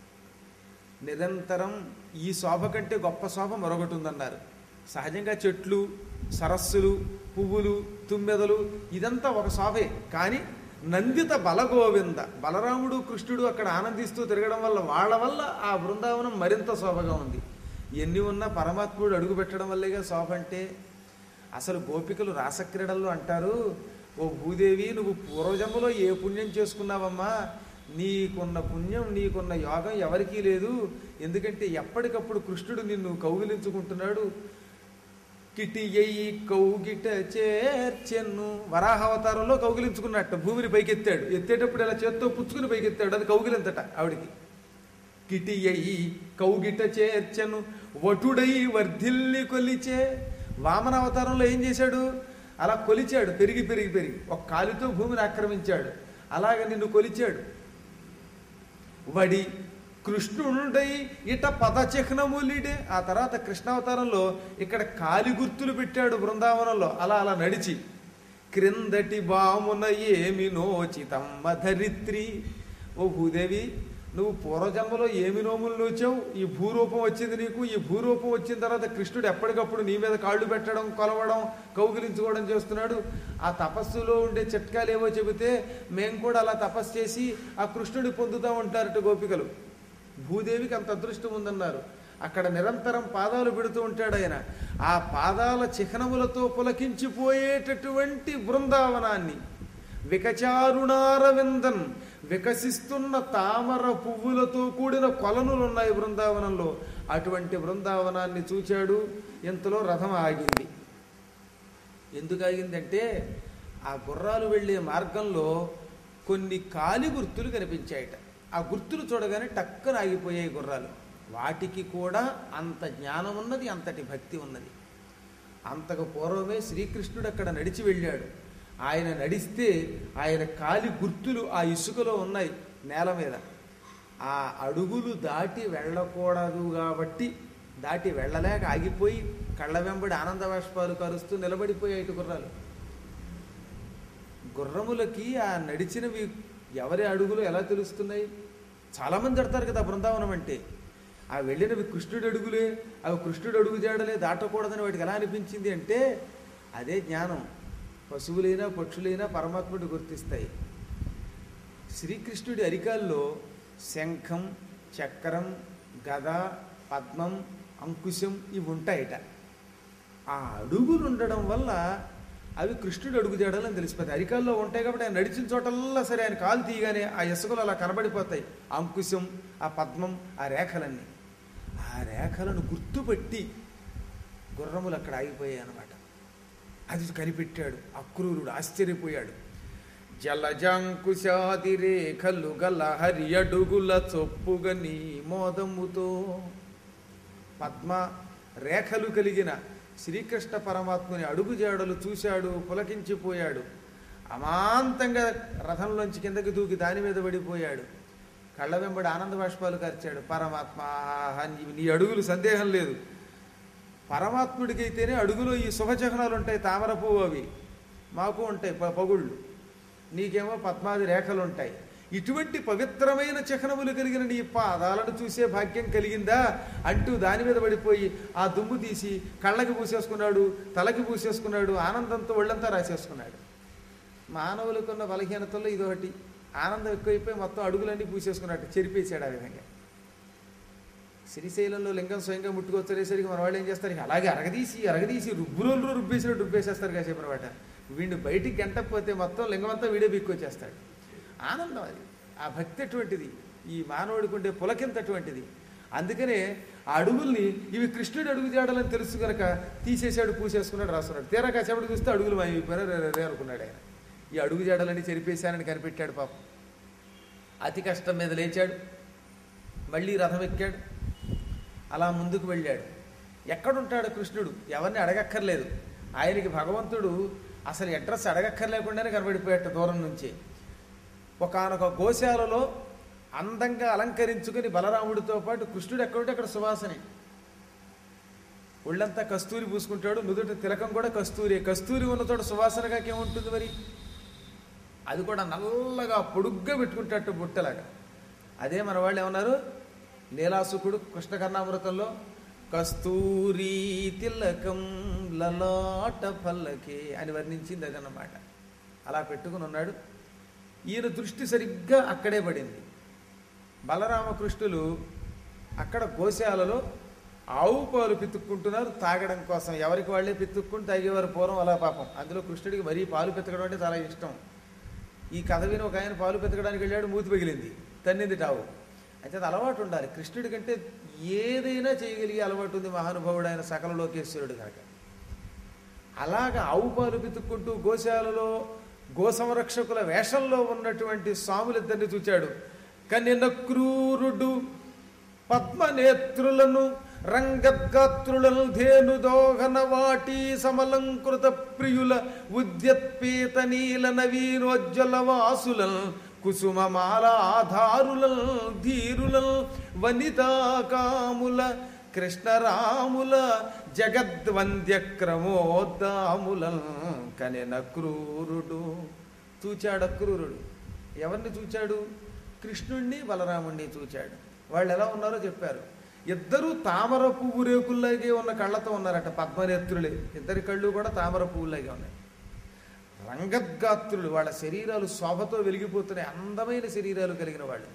నిరంతరం ఈ శోభ కంటే గొప్ప శోభ మరొకటి ఉందన్నారు సహజంగా చెట్లు సరస్సులు పువ్వులు తుమ్మెదలు ఇదంతా ఒక శోభే కానీ నందిత బలగోవింద బలరాముడు కృష్ణుడు అక్కడ ఆనందిస్తూ తిరగడం వల్ల వాళ్ళ వల్ల ఆ బృందావనం మరింత శోభగా ఉంది ఎన్ని ఉన్నా పరమాత్ముడు అడుగు పెట్టడం వల్లేగా శోభ అంటే అసలు గోపికలు రాసక్రీడల్లో అంటారు ఓ భూదేవి నువ్వు పూర్వజన్మలో ఏ పుణ్యం చేసుకున్నావమ్మా నీకున్న పుణ్యం నీకున్న యోగం ఎవరికీ లేదు ఎందుకంటే ఎప్పటికప్పుడు కృష్ణుడు నిన్ను కౌగిలించుకుంటున్నాడు కిటియై కౌగిట చేర్చెన్ను వరాహ అవతారంలో కౌగిలించుకున్నట్టు భూమిని పైకెత్తాడు ఎత్తేటప్పుడు ఇలా చేత్తో పుచ్చుకుని పైకెత్తాడు అది కౌగిలింతట ఆవిడికి కిటియై కౌగిట చేర్చెను వటుడై వర్ధిల్లి కొలిచే వామన అవతారంలో ఏం చేశాడు అలా కొలిచాడు పెరిగి పెరిగి పెరిగి ఒక కాలితో భూమిని ఆక్రమించాడు అలాగ నిన్ను కొలిచాడు వడి కృష్ణుడై ఇట పదచిహ్నములిడే ఆ తర్వాత కృష్ణావతారంలో ఇక్కడ కాలి గుర్తులు పెట్టాడు బృందావనంలో అలా అలా నడిచి క్రిందటి బామున ఏమి నోచితమ్మ ధరిత్రి ఓ భూదేవి నువ్వు పూర్వజన్మలో ఏమి నోములు నోచావు ఈ భూరూపం వచ్చింది నీకు ఈ భూరూపం వచ్చిన తర్వాత కృష్ణుడు ఎప్పటికప్పుడు నీ మీద కాళ్ళు పెట్టడం కొలవడం కౌగిలించుకోవడం చేస్తున్నాడు ఆ తపస్సులో ఉండే చిట్కాలు ఏవో చెబితే మేము కూడా అలా తపస్సు చేసి ఆ కృష్ణుడి పొందుతూ ఉంటారట గోపికలు భూదేవికి అంత అదృష్టం ఉందన్నారు అక్కడ నిరంతరం పాదాలు పెడుతూ ఉంటాడు ఆయన ఆ పాదాల చిహ్నములతో పులకించిపోయేటటువంటి బృందావనాన్ని వికచారుణారవిందన్ వికసిస్తున్న తామర పువ్వులతో కూడిన కొలనులు ఉన్నాయి బృందావనంలో అటువంటి బృందావనాన్ని చూచాడు ఇంతలో రథం ఆగింది ఎందుకు ఆగిందంటే ఆ గుర్రాలు వెళ్ళే మార్గంలో కొన్ని కాలి గుర్తులు కనిపించాయట ఆ గుర్తులు చూడగానే టక్కన ఆగిపోయాయి గుర్రాలు వాటికి కూడా అంత జ్ఞానం ఉన్నది అంతటి భక్తి ఉన్నది అంతకు పూర్వమే శ్రీకృష్ణుడు అక్కడ నడిచి వెళ్ళాడు ఆయన నడిస్తే ఆయన కాలి గుర్తులు ఆ ఇసుకలో ఉన్నాయి నేల మీద ఆ అడుగులు దాటి వెళ్ళకూడదు కాబట్టి దాటి వెళ్ళలేక ఆగిపోయి కళ్ళ వెంబడి ఆనంద బాష్పాలు కరుస్తూ నిలబడిపోయాయి ఇటు గుర్రాలు గుర్రములకి ఆ నడిచినవి ఎవరి అడుగులు ఎలా తెలుస్తున్నాయి చాలామంది అడతారు కదా బృందావనం అంటే ఆ వెళ్ళినవి కృష్ణుడి అడుగులే అవి కృష్ణుడి అడుగు జాడలే దాటకూడదని వాటికి ఎలా అనిపించింది అంటే అదే జ్ఞానం పశువులైనా పక్షులైనా పరమాత్ముడు గుర్తిస్తాయి శ్రీకృష్ణుడి అరికాల్లో శంఖం చక్రం గద పద్మం అంకుశం ఇవి ఉంటాయట ఆ అడుగులు ఉండడం వల్ల అవి కృష్ణుడు అడుగు తేడాలని తెలిసిపోతాయి అరికాల్లో ఉంటాయి కాబట్టి ఆయన నడిచిన చోటల్లా సరే ఆయన కాలు తీయగానే ఆ ఇసుకలు అలా కనబడిపోతాయి ఆ అంకుశం ఆ పద్మం ఆ రేఖలన్నీ ఆ రేఖలను గుర్తుపెట్టి గుర్రములు అక్కడ ఆగిపోయాయి అన్నమాట అది కనిపెట్టాడు అక్రూరుడు ఆశ్చర్యపోయాడు జలజంకుశాది రేఖలు గల హరి అడుగుల చొప్పుగని మోదముతో పద్మ రేఖలు కలిగిన శ్రీకృష్ణ పరమాత్ముని అడుగు జాడలు చూశాడు పులకించిపోయాడు అమాంతంగా రథంలోంచి కిందకి దూకి దాని మీద పడిపోయాడు కళ్ళ వెంబడి ఆనంద బాష్పాలు కార్చాడు పరమాత్మ ఆహా, నీ- నీ అడుగులు సందేహం లేదు పరమాత్ముడికైతేనే అడుగులో ఈ శుభచహనాలు ఉంటాయి తామర పువ్వు అవి మాకు ఉంటాయి ప- పగుళ్ళు నీకేమో పద్మాది రేఖలు ఉంటాయి ఇటువంటి పవిత్రమైన చిహ్నములు కలిగిన నీ పాదాలను చూసే భాగ్యం కలిగిందా అంటూ దాని మీద పడిపోయి ఆ దుమ్ము తీసి కళ్ళకి పూసేసుకున్నాడు తలకి పూసేసుకున్నాడు ఆనందంతో ఒళ్ళంతా రాసేసుకున్నాడు మానవులకున్న బలహీనతల్లో ఇదొకటి ఆనందం ఎక్కువైపోయి మొత్తం అడుగులన్నీ పూసేసుకున్నట్టు చెరిపేశాడు ఆ విధంగా శ్రీశైలంలో లింగం స్వయంగా ముట్టుకొచ్చేసరికి మన వాళ్ళు ఏం చేస్తారు ఇక అలాగే అరగదీసి అరగదీసి రుబ్బురోళ్ళు రుబ్బేసినట్టు రుబ్బేసేస్తారు కాసేపు అనమాట వీడిని బయటికి గంటకపోతే మొత్తం లింగం అంతా వీడే బిక్కొచ్చేస్తాడు ఆనందం అది ఆ భక్తి అటువంటిది ఈ మానవుడికి ఉండే పులకింత అటువంటిది అందుకనే ఆ అడుగుల్ని ఇవి కృష్ణుడు అడుగు చేయడాలని తెలుసు కనుక తీసేశాడు పూసేసుకున్నాడు రాసుకున్నాడు తీరా కాసేపటి చూస్తే అడుగులు మాయమైపోయారు రే రే రే అనుకున్నాడు ఆయన ఈ అడుగు జాడలని చెరిపేశానని కనిపెట్టాడు పాపం అతి కష్టం మీద లేచాడు మళ్ళీ రథం ఎక్కాడు అలా ముందుకు వెళ్ళాడు ఎక్కడుంటాడు కృష్ణుడు ఎవరిని అడగక్కర్లేదు ఆయనకి భగవంతుడు అసలు అడ్రస్ అడగక్కర్లేకుండానే కనబడిపోయాట దూరం నుంచి ఒకానొక గోశాలలో అందంగా అలంకరించుకుని బలరాముడితో పాటు కృష్ణుడు ఎక్కడుంటే అక్కడ సువాసనే ఒళ్ళంతా కస్తూరి పూసుకుంటాడు నుదుట తిలకం కూడా కస్తూరి కస్తూరి ఉన్న చోట సువాసనగా ఏముంటుంది మరి అది కూడా నల్లగా పొడుగ్గా పెట్టుకుంటాడు బుట్టలాగా అదే మన వాళ్ళు ఏమన్నారు నీలాసుకుడు కృష్ణకర్ణామృతంలో కస్తూరి తిలకం లలాట పల్లకి అని వర్ణించింది అదన్నమాట అలా పెట్టుకుని ఉన్నాడు ఈయన దృష్టి సరిగ్గా అక్కడే పడింది బలరామకృష్ణులు అక్కడ గోశాలలో ఆవు పాలు పితుక్కుంటున్నారు తాగడం కోసం ఎవరికి వాళ్ళే పితుక్కుని తాగేవారు పూర్వం అలా పాపం అందులో కృష్ణుడికి మరీ పాలు పితకడం అంటే చాలా ఇష్టం ఈ కథ విని ఒక ఆయన పాలు పెతకడానికి వెళ్ళాడు మూతి పగిలింది తన్నింది టావు అయితే అది అలవాటు ఉండాలి కృష్ణుడి కంటే ఏదైనా చేయగలిగే అలవాటు ఉంది మహానుభావుడు ఆయన సకల లోకేశ్వరుడు కనుక అలాగా ఆవు పాలు పితుక్కుంటూ గోశాలలో గో సంరక్షకుల వేషంలో ఉన్నటువంటి స్వాములిద్దరిని చూచాడు కనిన క్రూరుడు పద్మనేత్రులను రంగద్గాత్రులను ధేను దోహన వాటి సమలంకృత ప్రియుల ఉద్యత్పీత నీల నవీనోజ్వల వాసులను కుసుమమాల ఆధారులను ధీరులను వనితాకాముల కృష్ణరాముల జగద్వంద్య క్రమోద్దాములను కనెన క్రూరుడు చూచాడు అక్రూరుడు ఎవరిని చూచాడు కృష్ణుణ్ణి బలరాముణ్ణి చూచాడు వాళ్ళు ఎలా ఉన్నారో చెప్పారు ఇద్దరు తామర పువ్వు రేకుల్లాగే ఉన్న కళ్ళతో ఉన్నారట పద్మనేత్రులే ఇద్దరి కళ్ళు కూడా తామర పువ్వులాగే ఉన్నాయి రంగద్గాత్రులు వాళ్ళ శరీరాలు శోభతో వెలిగిపోతున్నాయి అందమైన శరీరాలు కలిగిన వాళ్ళు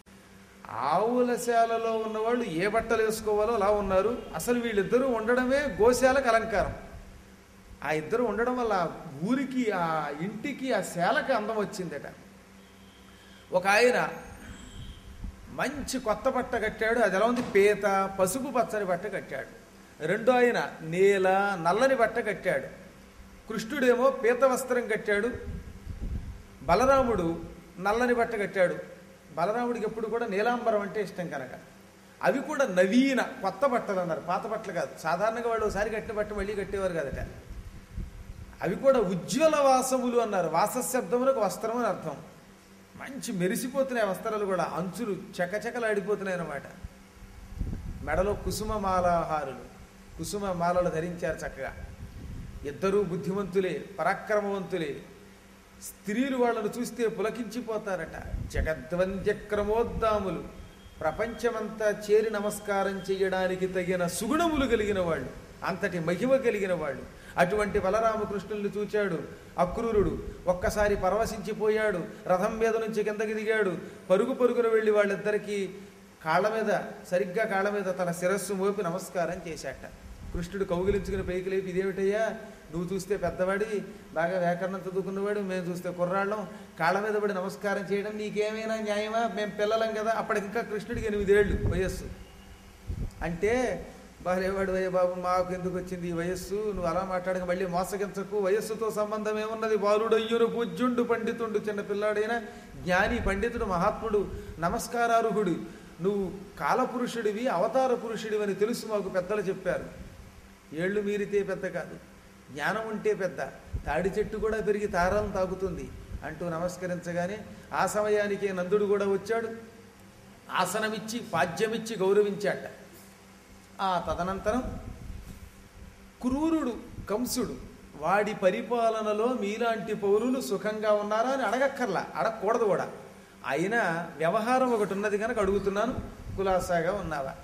ఆవుల శాలలో ఉన్నవాళ్ళు ఏ బట్టలు వేసుకోవాలో అలా ఉన్నారు అసలు వీళ్ళిద్దరూ ఉండడమే గోశాలకు అలంకారం ఆ ఇద్దరు ఉండడం వల్ల ఆ ఊరికి ఆ ఇంటికి ఆ శాలకి అందం వచ్చిందట ఒక ఆయన మంచి కొత్త బట్ట కట్టాడు అది ఎలా ఉంది పీత పసుపు పచ్చని బట్ట కట్టాడు రెండో ఆయన నీల నల్లని బట్ట కట్టాడు కృష్ణుడేమో పీత వస్త్రం కట్టాడు బలరాముడు నల్లని బట్ట కట్టాడు బలరాముడికి ఎప్పుడు కూడా నీలాంబరం అంటే ఇష్టం కనుక అవి కూడా నవీన కొత్త బట్టలు అన్నారు పాత బట్టలు కాదు సాధారణంగా వాళ్ళు ఒకసారి కట్టిన బట్ట మళ్ళీ కట్టేవారు కదట అవి కూడా ఉజ్వల వాసములు అన్నారు వాసశబ్దములకు వస్త్రం అని అర్థం మంచి మెరిసిపోతున్నాయి వస్త్రాలు కూడా అంచులు చకచకలాడిపోతున్నాయి అన్నమాట మెడలో కుసుమ మాలాహారులు కుసుమ మాలలు ధరించారు చక్కగా ఇద్దరూ బుద్ధిమంతులే పరాక్రమవంతులే స్త్రీలు వాళ్ళను చూస్తే పులకించిపోతారట జగద్వంద్యక్రమోద్దాములు ప్రపంచమంతా చేరి నమస్కారం చేయడానికి తగిన సుగుణములు కలిగిన వాళ్ళు అంతటి మహిమ కలిగిన వాళ్ళు అటువంటి బలరామకృష్ణుల్ని చూచాడు అక్రూరుడు ఒక్కసారి పరవశించిపోయాడు రథం మీద నుంచి కిందకి దిగాడు పరుగు పరుగున వెళ్ళి వాళ్ళిద్దరికీ కాళ్ళ మీద సరిగ్గా కాళ్ళ మీద తన శిరస్సు మోపి నమస్కారం చేశాట కృష్ణుడు కౌగిలించుకుని పైకి లేపి ఇదేమిటయ్యా నువ్వు చూస్తే పెద్దవాడి బాగా వ్యాకరణం చదువుకున్నవాడు మేము చూస్తే కుర్రాళ్ళం కాళ్ళ మీద పడి నమస్కారం చేయడం నీకేమైనా న్యాయమా మేము పిల్లలం కదా అప్పటికి ఇంకా కృష్ణుడికి ఎనిమిదేళ్ళు వయస్సు అంటే బాలేవాడు అయ్య బాబు మాకు ఎందుకు వచ్చింది ఈ వయస్సు నువ్వు అలా మాట్లాడక మళ్ళీ మోసగించకు వయస్సుతో సంబంధం ఏమున్నది బాలుడయ్యును పూజ్యుండు పండితుండు చిన్న పిల్లాడైనా జ్ఞాని పండితుడు మహాత్ముడు నమస్కారార్హుడు నువ్వు కాలపురుషుడివి అవతార పురుషుడివి అని తెలుసు మాకు పెద్దలు చెప్పారు ఏళ్ళు మీరితే పెద్ద కాదు జ్ఞానం ఉంటే పెద్ద తాడి చెట్టు కూడా పెరిగి తారాలను తాగుతుంది అంటూ నమస్కరించగానే ఆ సమయానికే నందుడు కూడా వచ్చాడు ఆసనమిచ్చి పాద్యమిచ్చి గౌరవించాట ఆ తదనంతరం క్రూరుడు కంసుడు వాడి పరిపాలనలో మీలాంటి పౌరులు సుఖంగా ఉన్నారా అని అడగక్కర్లా అడగకూడదు కూడా అయినా వ్యవహారం ఒకటి ఉన్నది కనుక అడుగుతున్నాను కులాసాగా ఉన్నావా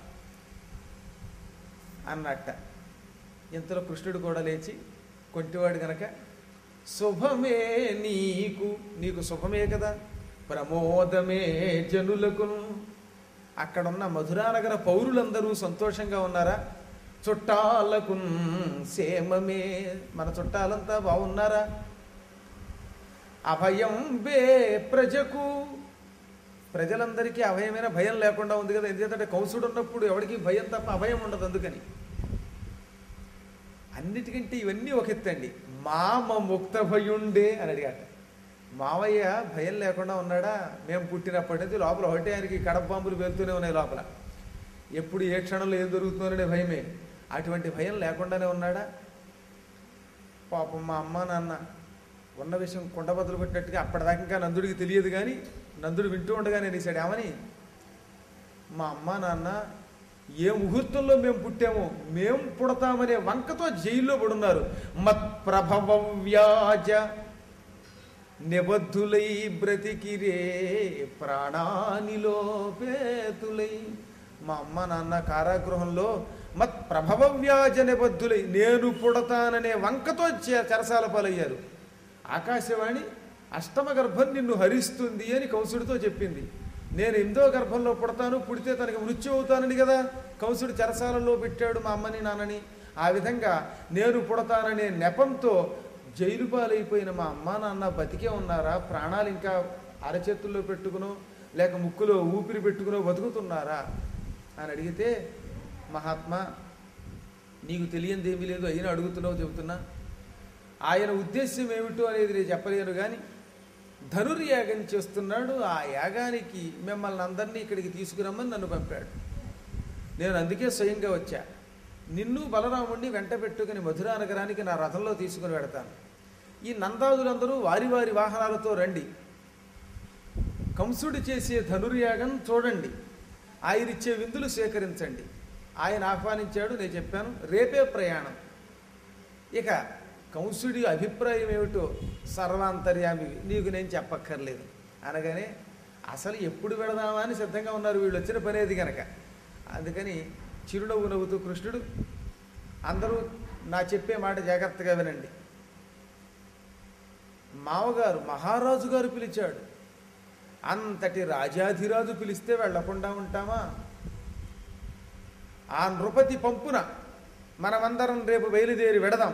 అన్నట్ట ఇంతలో కృష్ణుడు కూడా లేచి కొంటివాడు గనక శుభమే నీకు నీకు శుభమే కదా ప్రమోదమే జనులకు అక్కడున్న మధురానగర పౌరులందరూ సంతోషంగా ఉన్నారా చుట్టాలకు సేమమే మన చుట్టాలంతా బాగున్నారా అభయం బే ప్రజకు ప్రజలందరికీ అభయమైన భయం లేకుండా ఉంది కదా ఎందుకంటే కంసుడు ఉన్నప్పుడు ఎవరికి భయం తప్ప అభయం ఉండదు అందుకని అన్నిటికంటే ఇవన్నీ ఒక ఎత్తండి మామ ముక్త భయుండే అని అడిగాట మావయ్య భయం లేకుండా ఉన్నాడా మేము పుట్టినప్పటి నుంచి లోపల ఒకటే ఆయనకి కడప బాంబులు వెళ్తూనే ఉన్నాయి లోపల ఎప్పుడు ఏ క్షణంలో ఏం జరుగుతుందనే భయమే అటువంటి భయం లేకుండానే ఉన్నాడా పాపం మా అమ్మ నాన్న ఉన్న విషయం కుండబద్దలు కొట్టినట్టుగా అప్పటిదాకా ఇంకా నందుడికి తెలియదు కానీ నందుడు వింటూ ఉండగా నేను ఈసాడు ఏమని మా అమ్మ నాన్న ఏ ముహూర్తంలో మేము పుట్టామో మేము పుడతామనే వంకతో జైల్లో పడున్నారు మత్ ప్రభవ వ్యాజ నిబద్ధులై బ్రతికిరే ప్రాణానిలో పేతులై మా అమ్మ నాన్న కారాగృహంలో మత్ ప్రభవ వ్యాజ నిబద్ధులై నేను పుడతాననే వంకతో చే- చెరసాల పాలయ్యారు ఆకాశవాణి అష్టమ గర్భం నిన్ను హరిస్తుంది అని కంసుడితో చెప్పింది నేను ఎనిమిదో గర్భంలో పుడతాను పుడితే తనకి మృత్యు అవుతానని కదా కంసుడు చెరసాలలో పెట్టాడు మా అమ్మని నాన్నని ఆ విధంగా నేను పుడతాననే నెపంతో జైలు పాలైపోయిన మా అమ్మ నాన్న బతికే ఉన్నారా ప్రాణాలు ఇంకా అరచేతుల్లో పెట్టుకునో లేక ముక్కులో ఊపిరి పెట్టుకునో బతుకుతున్నారా అని అడిగితే మహాత్మా నీకు తెలియంది ఏమీ లేదు అయినా అడుగుతున్నావు చెబుతున్నా ఆయన ఉద్దేశ్యం ఏమిటో అనేది నేను చెప్పలేను కానీ ధనుర్యాగం చేస్తున్నాడు ఆ యాగానికి మిమ్మల్ని అందరినీ ఇక్కడికి తీసుకురమ్మని నన్ను పంపాడు నేను అందుకే స్వయంగా వచ్చా నిన్ను బలరాముణ్ణి వెంట పెట్టుకుని మధురా నగరానికి నా రథంలో తీసుకుని వెడతాను ఈ నందాదులందరూ వారి వారి వాహనాలతో రండి కంసుడు చేసే ధనుర్యాగం చూడండి ఆయన ఇచ్చే విందులు స్వీకరించండి ఆయన ఆహ్వానించాడు నేను చెప్పాను రేపే ప్రయాణం ఇక కంసుడి అభిప్రాయం ఏమిటో సర్వాంతర్యామి నీకు నేను చెప్పక్కర్లేదు అనగానే అసలు ఎప్పుడు వెళదామా అని సిద్ధంగా ఉన్నారు వీళ్ళు వచ్చిన పనేది కనుక అందుకని చిరునవ్వు నవ్వుతూ కృష్ణుడు అందరూ నా చెప్పే మాట జాగ్రత్తగా వినండి మామగారు మహారాజు గారు పిలిచాడు అంతటి రాజాధిరాజు పిలిస్తే వెళ్లకుండా ఉంటామా ఆ నృపతి పంపున మనమందరం రేపు బయలుదేరి వెడదాం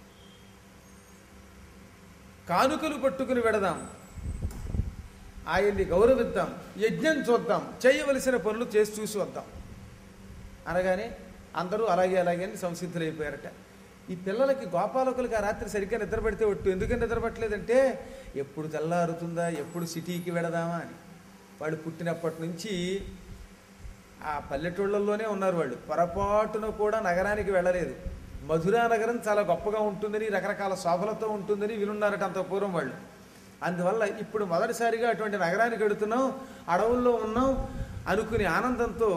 కానుకలు పట్టుకుని వెడదాం ఆయన్ని గౌరవిద్దాం యజ్ఞం చూద్దాం చేయవలసిన పనులు చేసి చూసి వద్దాం అనగానే అందరూ అలాగే అలాగే అని సంసిద్ధులైపోయారట ఈ పిల్లలకి గోపాలకులకి ఆ రాత్రి సరిగ్గా నిద్రపడితే ఒట్టు ఎందుకని నిద్రపట్టలేదంటే ఎప్పుడు తెల్లారుతుందా ఎప్పుడు సిటీకి వెడదామా అని వాళ్ళు పుట్టినప్పటి నుంచి ఆ పల్లెటూళ్ళల్లోనే ఉన్నారు వాళ్ళు పొరపాటున కూడా నగరానికి వెళ్ళలేదు మధురా నగరం చాలా గొప్పగా ఉంటుందని రకరకాల శోభలతో ఉంటుందని వినున్నారట అంత పూర్వం వాళ్ళు అందువల్ల ఇప్పుడు మొదటిసారిగా అటువంటి నగరానికి వెడుతున్నాం అడవుల్లో ఉన్నాం అనుకుని ఆనందంతో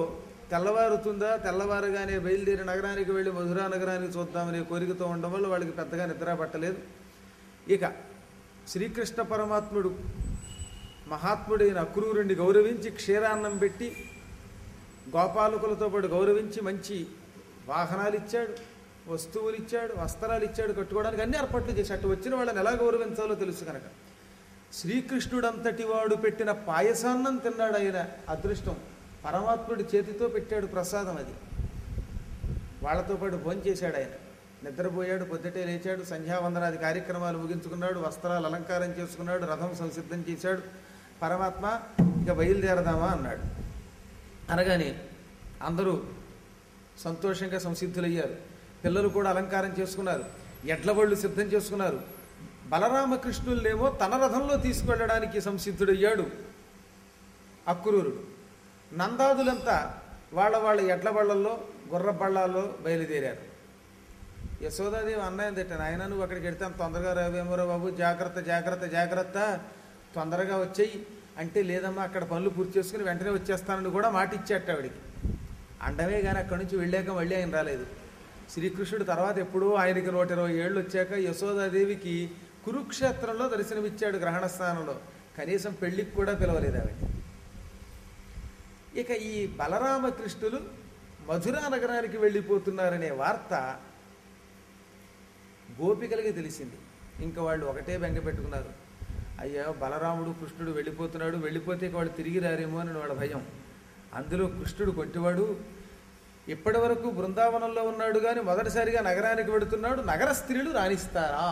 తెల్లవారుతుందా తెల్లవారుగానే బయలుదేరి నగరానికి వెళ్ళి మధురా నగరానికి చూద్దామనే కోరికతో ఉండడం వల్ల వాళ్ళకి పెద్దగా నిద్ర పట్టలేదు ఇక శ్రీకృష్ణ పరమాత్ముడు మహాత్ముడైన అక్రూరుణ్ణి గౌరవించి క్షీరాన్నం పెట్టి గోపాలకులతో పాటు గౌరవించి మంచి వాహనాలు ఇచ్చాడు వస్తువులు ఇచ్చాడు వస్త్రాలు ఇచ్చాడు కట్టుకోవడానికి అన్ని ఏర్పాట్లు చేసి అటు వచ్చిన వాళ్ళని ఎలా గౌరవించాలో తెలుసు కనుక శ్రీకృష్ణుడంతటి వాడు పెట్టిన పాయసాన్నం తిన్నాడు ఆయన అదృష్టం పరమాత్ముడి చేతితో పెట్టాడు ప్రసాదం అది వాళ్ళతో పాటు భోంచేశాడు ఆయన నిద్రపోయాడు పొద్దుటే లేచాడు సంధ్యావందనాది కార్యక్రమాలు ముగించుకున్నాడు వస్త్రాలు అలంకారం చేసుకున్నాడు రథం సంసిద్ధం చేశాడు పరమాత్మ ఇక బయలుదేరదామా అన్నాడు అనగానే అందరూ సంతోషంగా సంసిద్ధులయ్యారు పిల్లలు కూడా అలంకారం చేసుకున్నారు ఎడ్ల బళ్ళు సిద్ధం చేసుకున్నారు బలరామకృష్ణుల్నేమో తన రథంలో తీసుకెళ్ళడానికి సంసిద్ధుడయ్యాడు అక్రూరుడు నందాదులంతా వాళ్ళ వాళ్ళ ఎడ్ల బళ్ళల్లో గుర్ర బళ్ళాల్లో బయలుదేరారు యశోదాదేవి అన్నయ్య తిట్టాను ఆయన నువ్వు అక్కడికి వెళ్తే అంత తొందరగా రావేమోరా బాబు జాగ్రత్త జాగ్రత్త జాగ్రత్త తొందరగా వచ్చేయి అంటే లేదమ్మా అక్కడ పనులు పూర్తి చేసుకుని వెంటనే వచ్చేస్తానని కూడా మాట ఇచ్చేట ఆవిడికి అండమే కానీ అక్కడి నుంచి వెళ్ళాక మళ్ళీ ఆయన రాలేదు శ్రీకృష్ణుడు తర్వాత ఎప్పుడో ఆయనకి నూట ఇరవై ఏళ్ళు వచ్చాక యశోదాదేవికి కురుక్షేత్రంలో దర్శనమిచ్చాడు గ్రహణ స్థానంలో కనీసం పెళ్లికి కూడా పిలవలేదు ఆవిడ ఇక ఈ బలరామకృష్ణులు మధురా నగరానికి వెళ్ళిపోతున్నారనే వార్త గోపికలకి తెలిసింది ఇంకా వాళ్ళు ఒకటే బెంగ పెట్టుకున్నారు అయ్యో బలరాముడు కృష్ణుడు వెళ్ళిపోతున్నాడు వెళ్ళిపోతే ఇక వాళ్ళు తిరిగి రారేమో అని వాళ్ళ భయం అందులో కృష్ణుడు కొట్టివాడు ఇప్పటి వరకు బృందావనంలో ఉన్నాడు కానీ మొదటిసారిగా నగరానికి వెడుతున్నాడు నగర స్త్రీలు రాణిస్తారా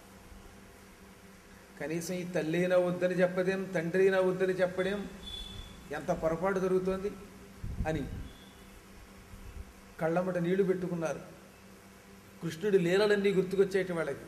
కనీసం ఈ తల్లి అయినా వద్దని చెప్పదేం తండ్రి అయినా వద్దని చెప్పడేం ఎంత పొరపాటు జరుగుతోంది అని కళ్ళమ్మట నీళ్లు పెట్టుకున్నారు కృష్ణుడి లీలలన్నీ గుర్తుకొచ్చేటి వాళ్ళకి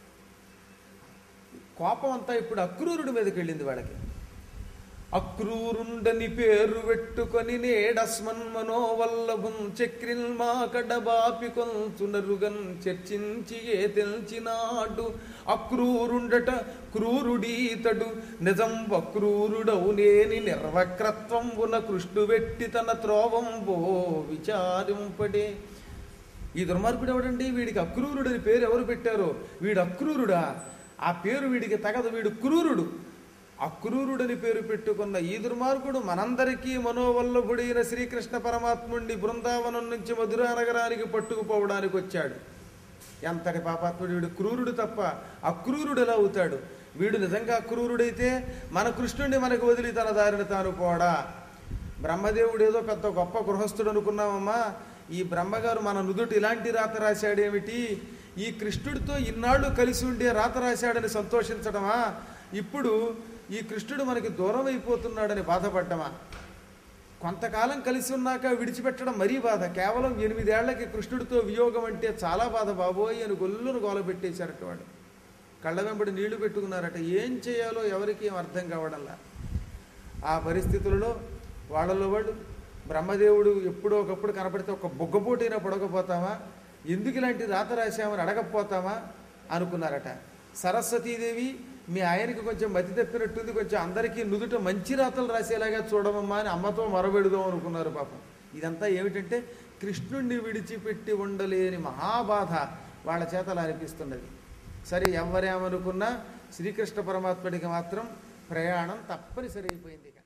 కోపం అంతా ఇప్పుడు అక్రూరుడి మీదకి వెళ్ళింది వాళ్ళకి అక్రూరుండని పేరు పెట్టుకొని నేడస్మన్ మనోవల్లభం చక్రిల్ మాకడబాపి కొంచునరుగన్ చర్చించి ఏ తెల్చినాడు అక్రూరుండట క్రూరుడీతడు నిజం వక్రూరుడవు నేని నిర్వక్రత్వంబున కృష్ణు వెట్టి తన త్రోవంబో విచారింపడే ఈ దుర్మార్గుడు ఎవడండి వీడికి అక్రూరుడని పేరు ఎవరు పెట్టారో వీడు అక్రూరుడా ఆ పేరు వీడికి తగదు వీడు క్రూరుడు అక్రూరుడని పేరు పెట్టుకున్న ఈ దుర్మార్గుడు మనందరికీ మనోవల్లభుడైన శ్రీకృష్ణ పరమాత్ముడిని బృందావనం నుంచి మధురా నగరానికి పట్టుకుపోవడానికి వచ్చాడు ఎంతటి పాపాత్ముడు వీడు క్రూరుడు తప్ప అక్రూరుడు ఎలా అవుతాడు వీడు నిజంగా అక్రూరుడైతే మన కృష్ణుడిని మనకు వదిలి తన దారిని తాను పోడా బ్రహ్మదేవుడు ఏదో పెద్ద గొప్ప గృహస్థుడు అనుకున్నామమ్మా ఈ బ్రహ్మగారు మన నుదుటి ఇలాంటి రాత రాశాడేమిటి ఈ కృష్ణుడితో ఇన్నాళ్ళు కలిసి ఉండే రాత రాశాడని సంతోషించడమా ఇప్పుడు ఈ కృష్ణుడు మనకి దూరం అయిపోతున్నాడని బాధపడ్డమా కొంతకాలం కలిసి ఉన్నాక విడిచిపెట్టడం మరీ బాధ కేవలం ఎనిమిదేళ్లకి కృష్ణుడితో వియోగం అంటే చాలా బాధ బాబోయ్ అని గొల్లును గోలబెట్టేశారట వాడు కళ్ళ వెంబడి నీళ్లు పెట్టుకున్నారట ఏం చేయాలో ఎవరికి ఏం అర్థం కావడంలా ఆ పరిస్థితులలో వాళ్ళలో వాళ్ళు బ్రహ్మదేవుడు ఎప్పుడో ఒకప్పుడు కనపడితే ఒక బొగ్గపోటైనా పడకపోతామా ఎందుకు ఇలాంటి రాత రాశామని అడగకపోతామా అనుకున్నారట సరస్వతీదేవి మీ ఆయనకి కొంచెం మతి తప్పినట్టుంది కొంచెం అందరికీ నుదుట మంచి రాతలు రాసేలాగా చూడమమ్మా అని అమ్మతో మొరబెడుదాం అనుకున్నారు పాపం ఇదంతా ఏమిటంటే కృష్ణుణ్ణి విడిచిపెట్టి ఉండలేని మహాబాధ వాళ్ళ చేత అలా అనిపిస్తున్నది సరే ఎవరేమనుకున్నా శ్రీకృష్ణ పరమాత్ముడికి మాత్రం ప్రయాణం తప్పనిసరి అయిపోయింది ఇక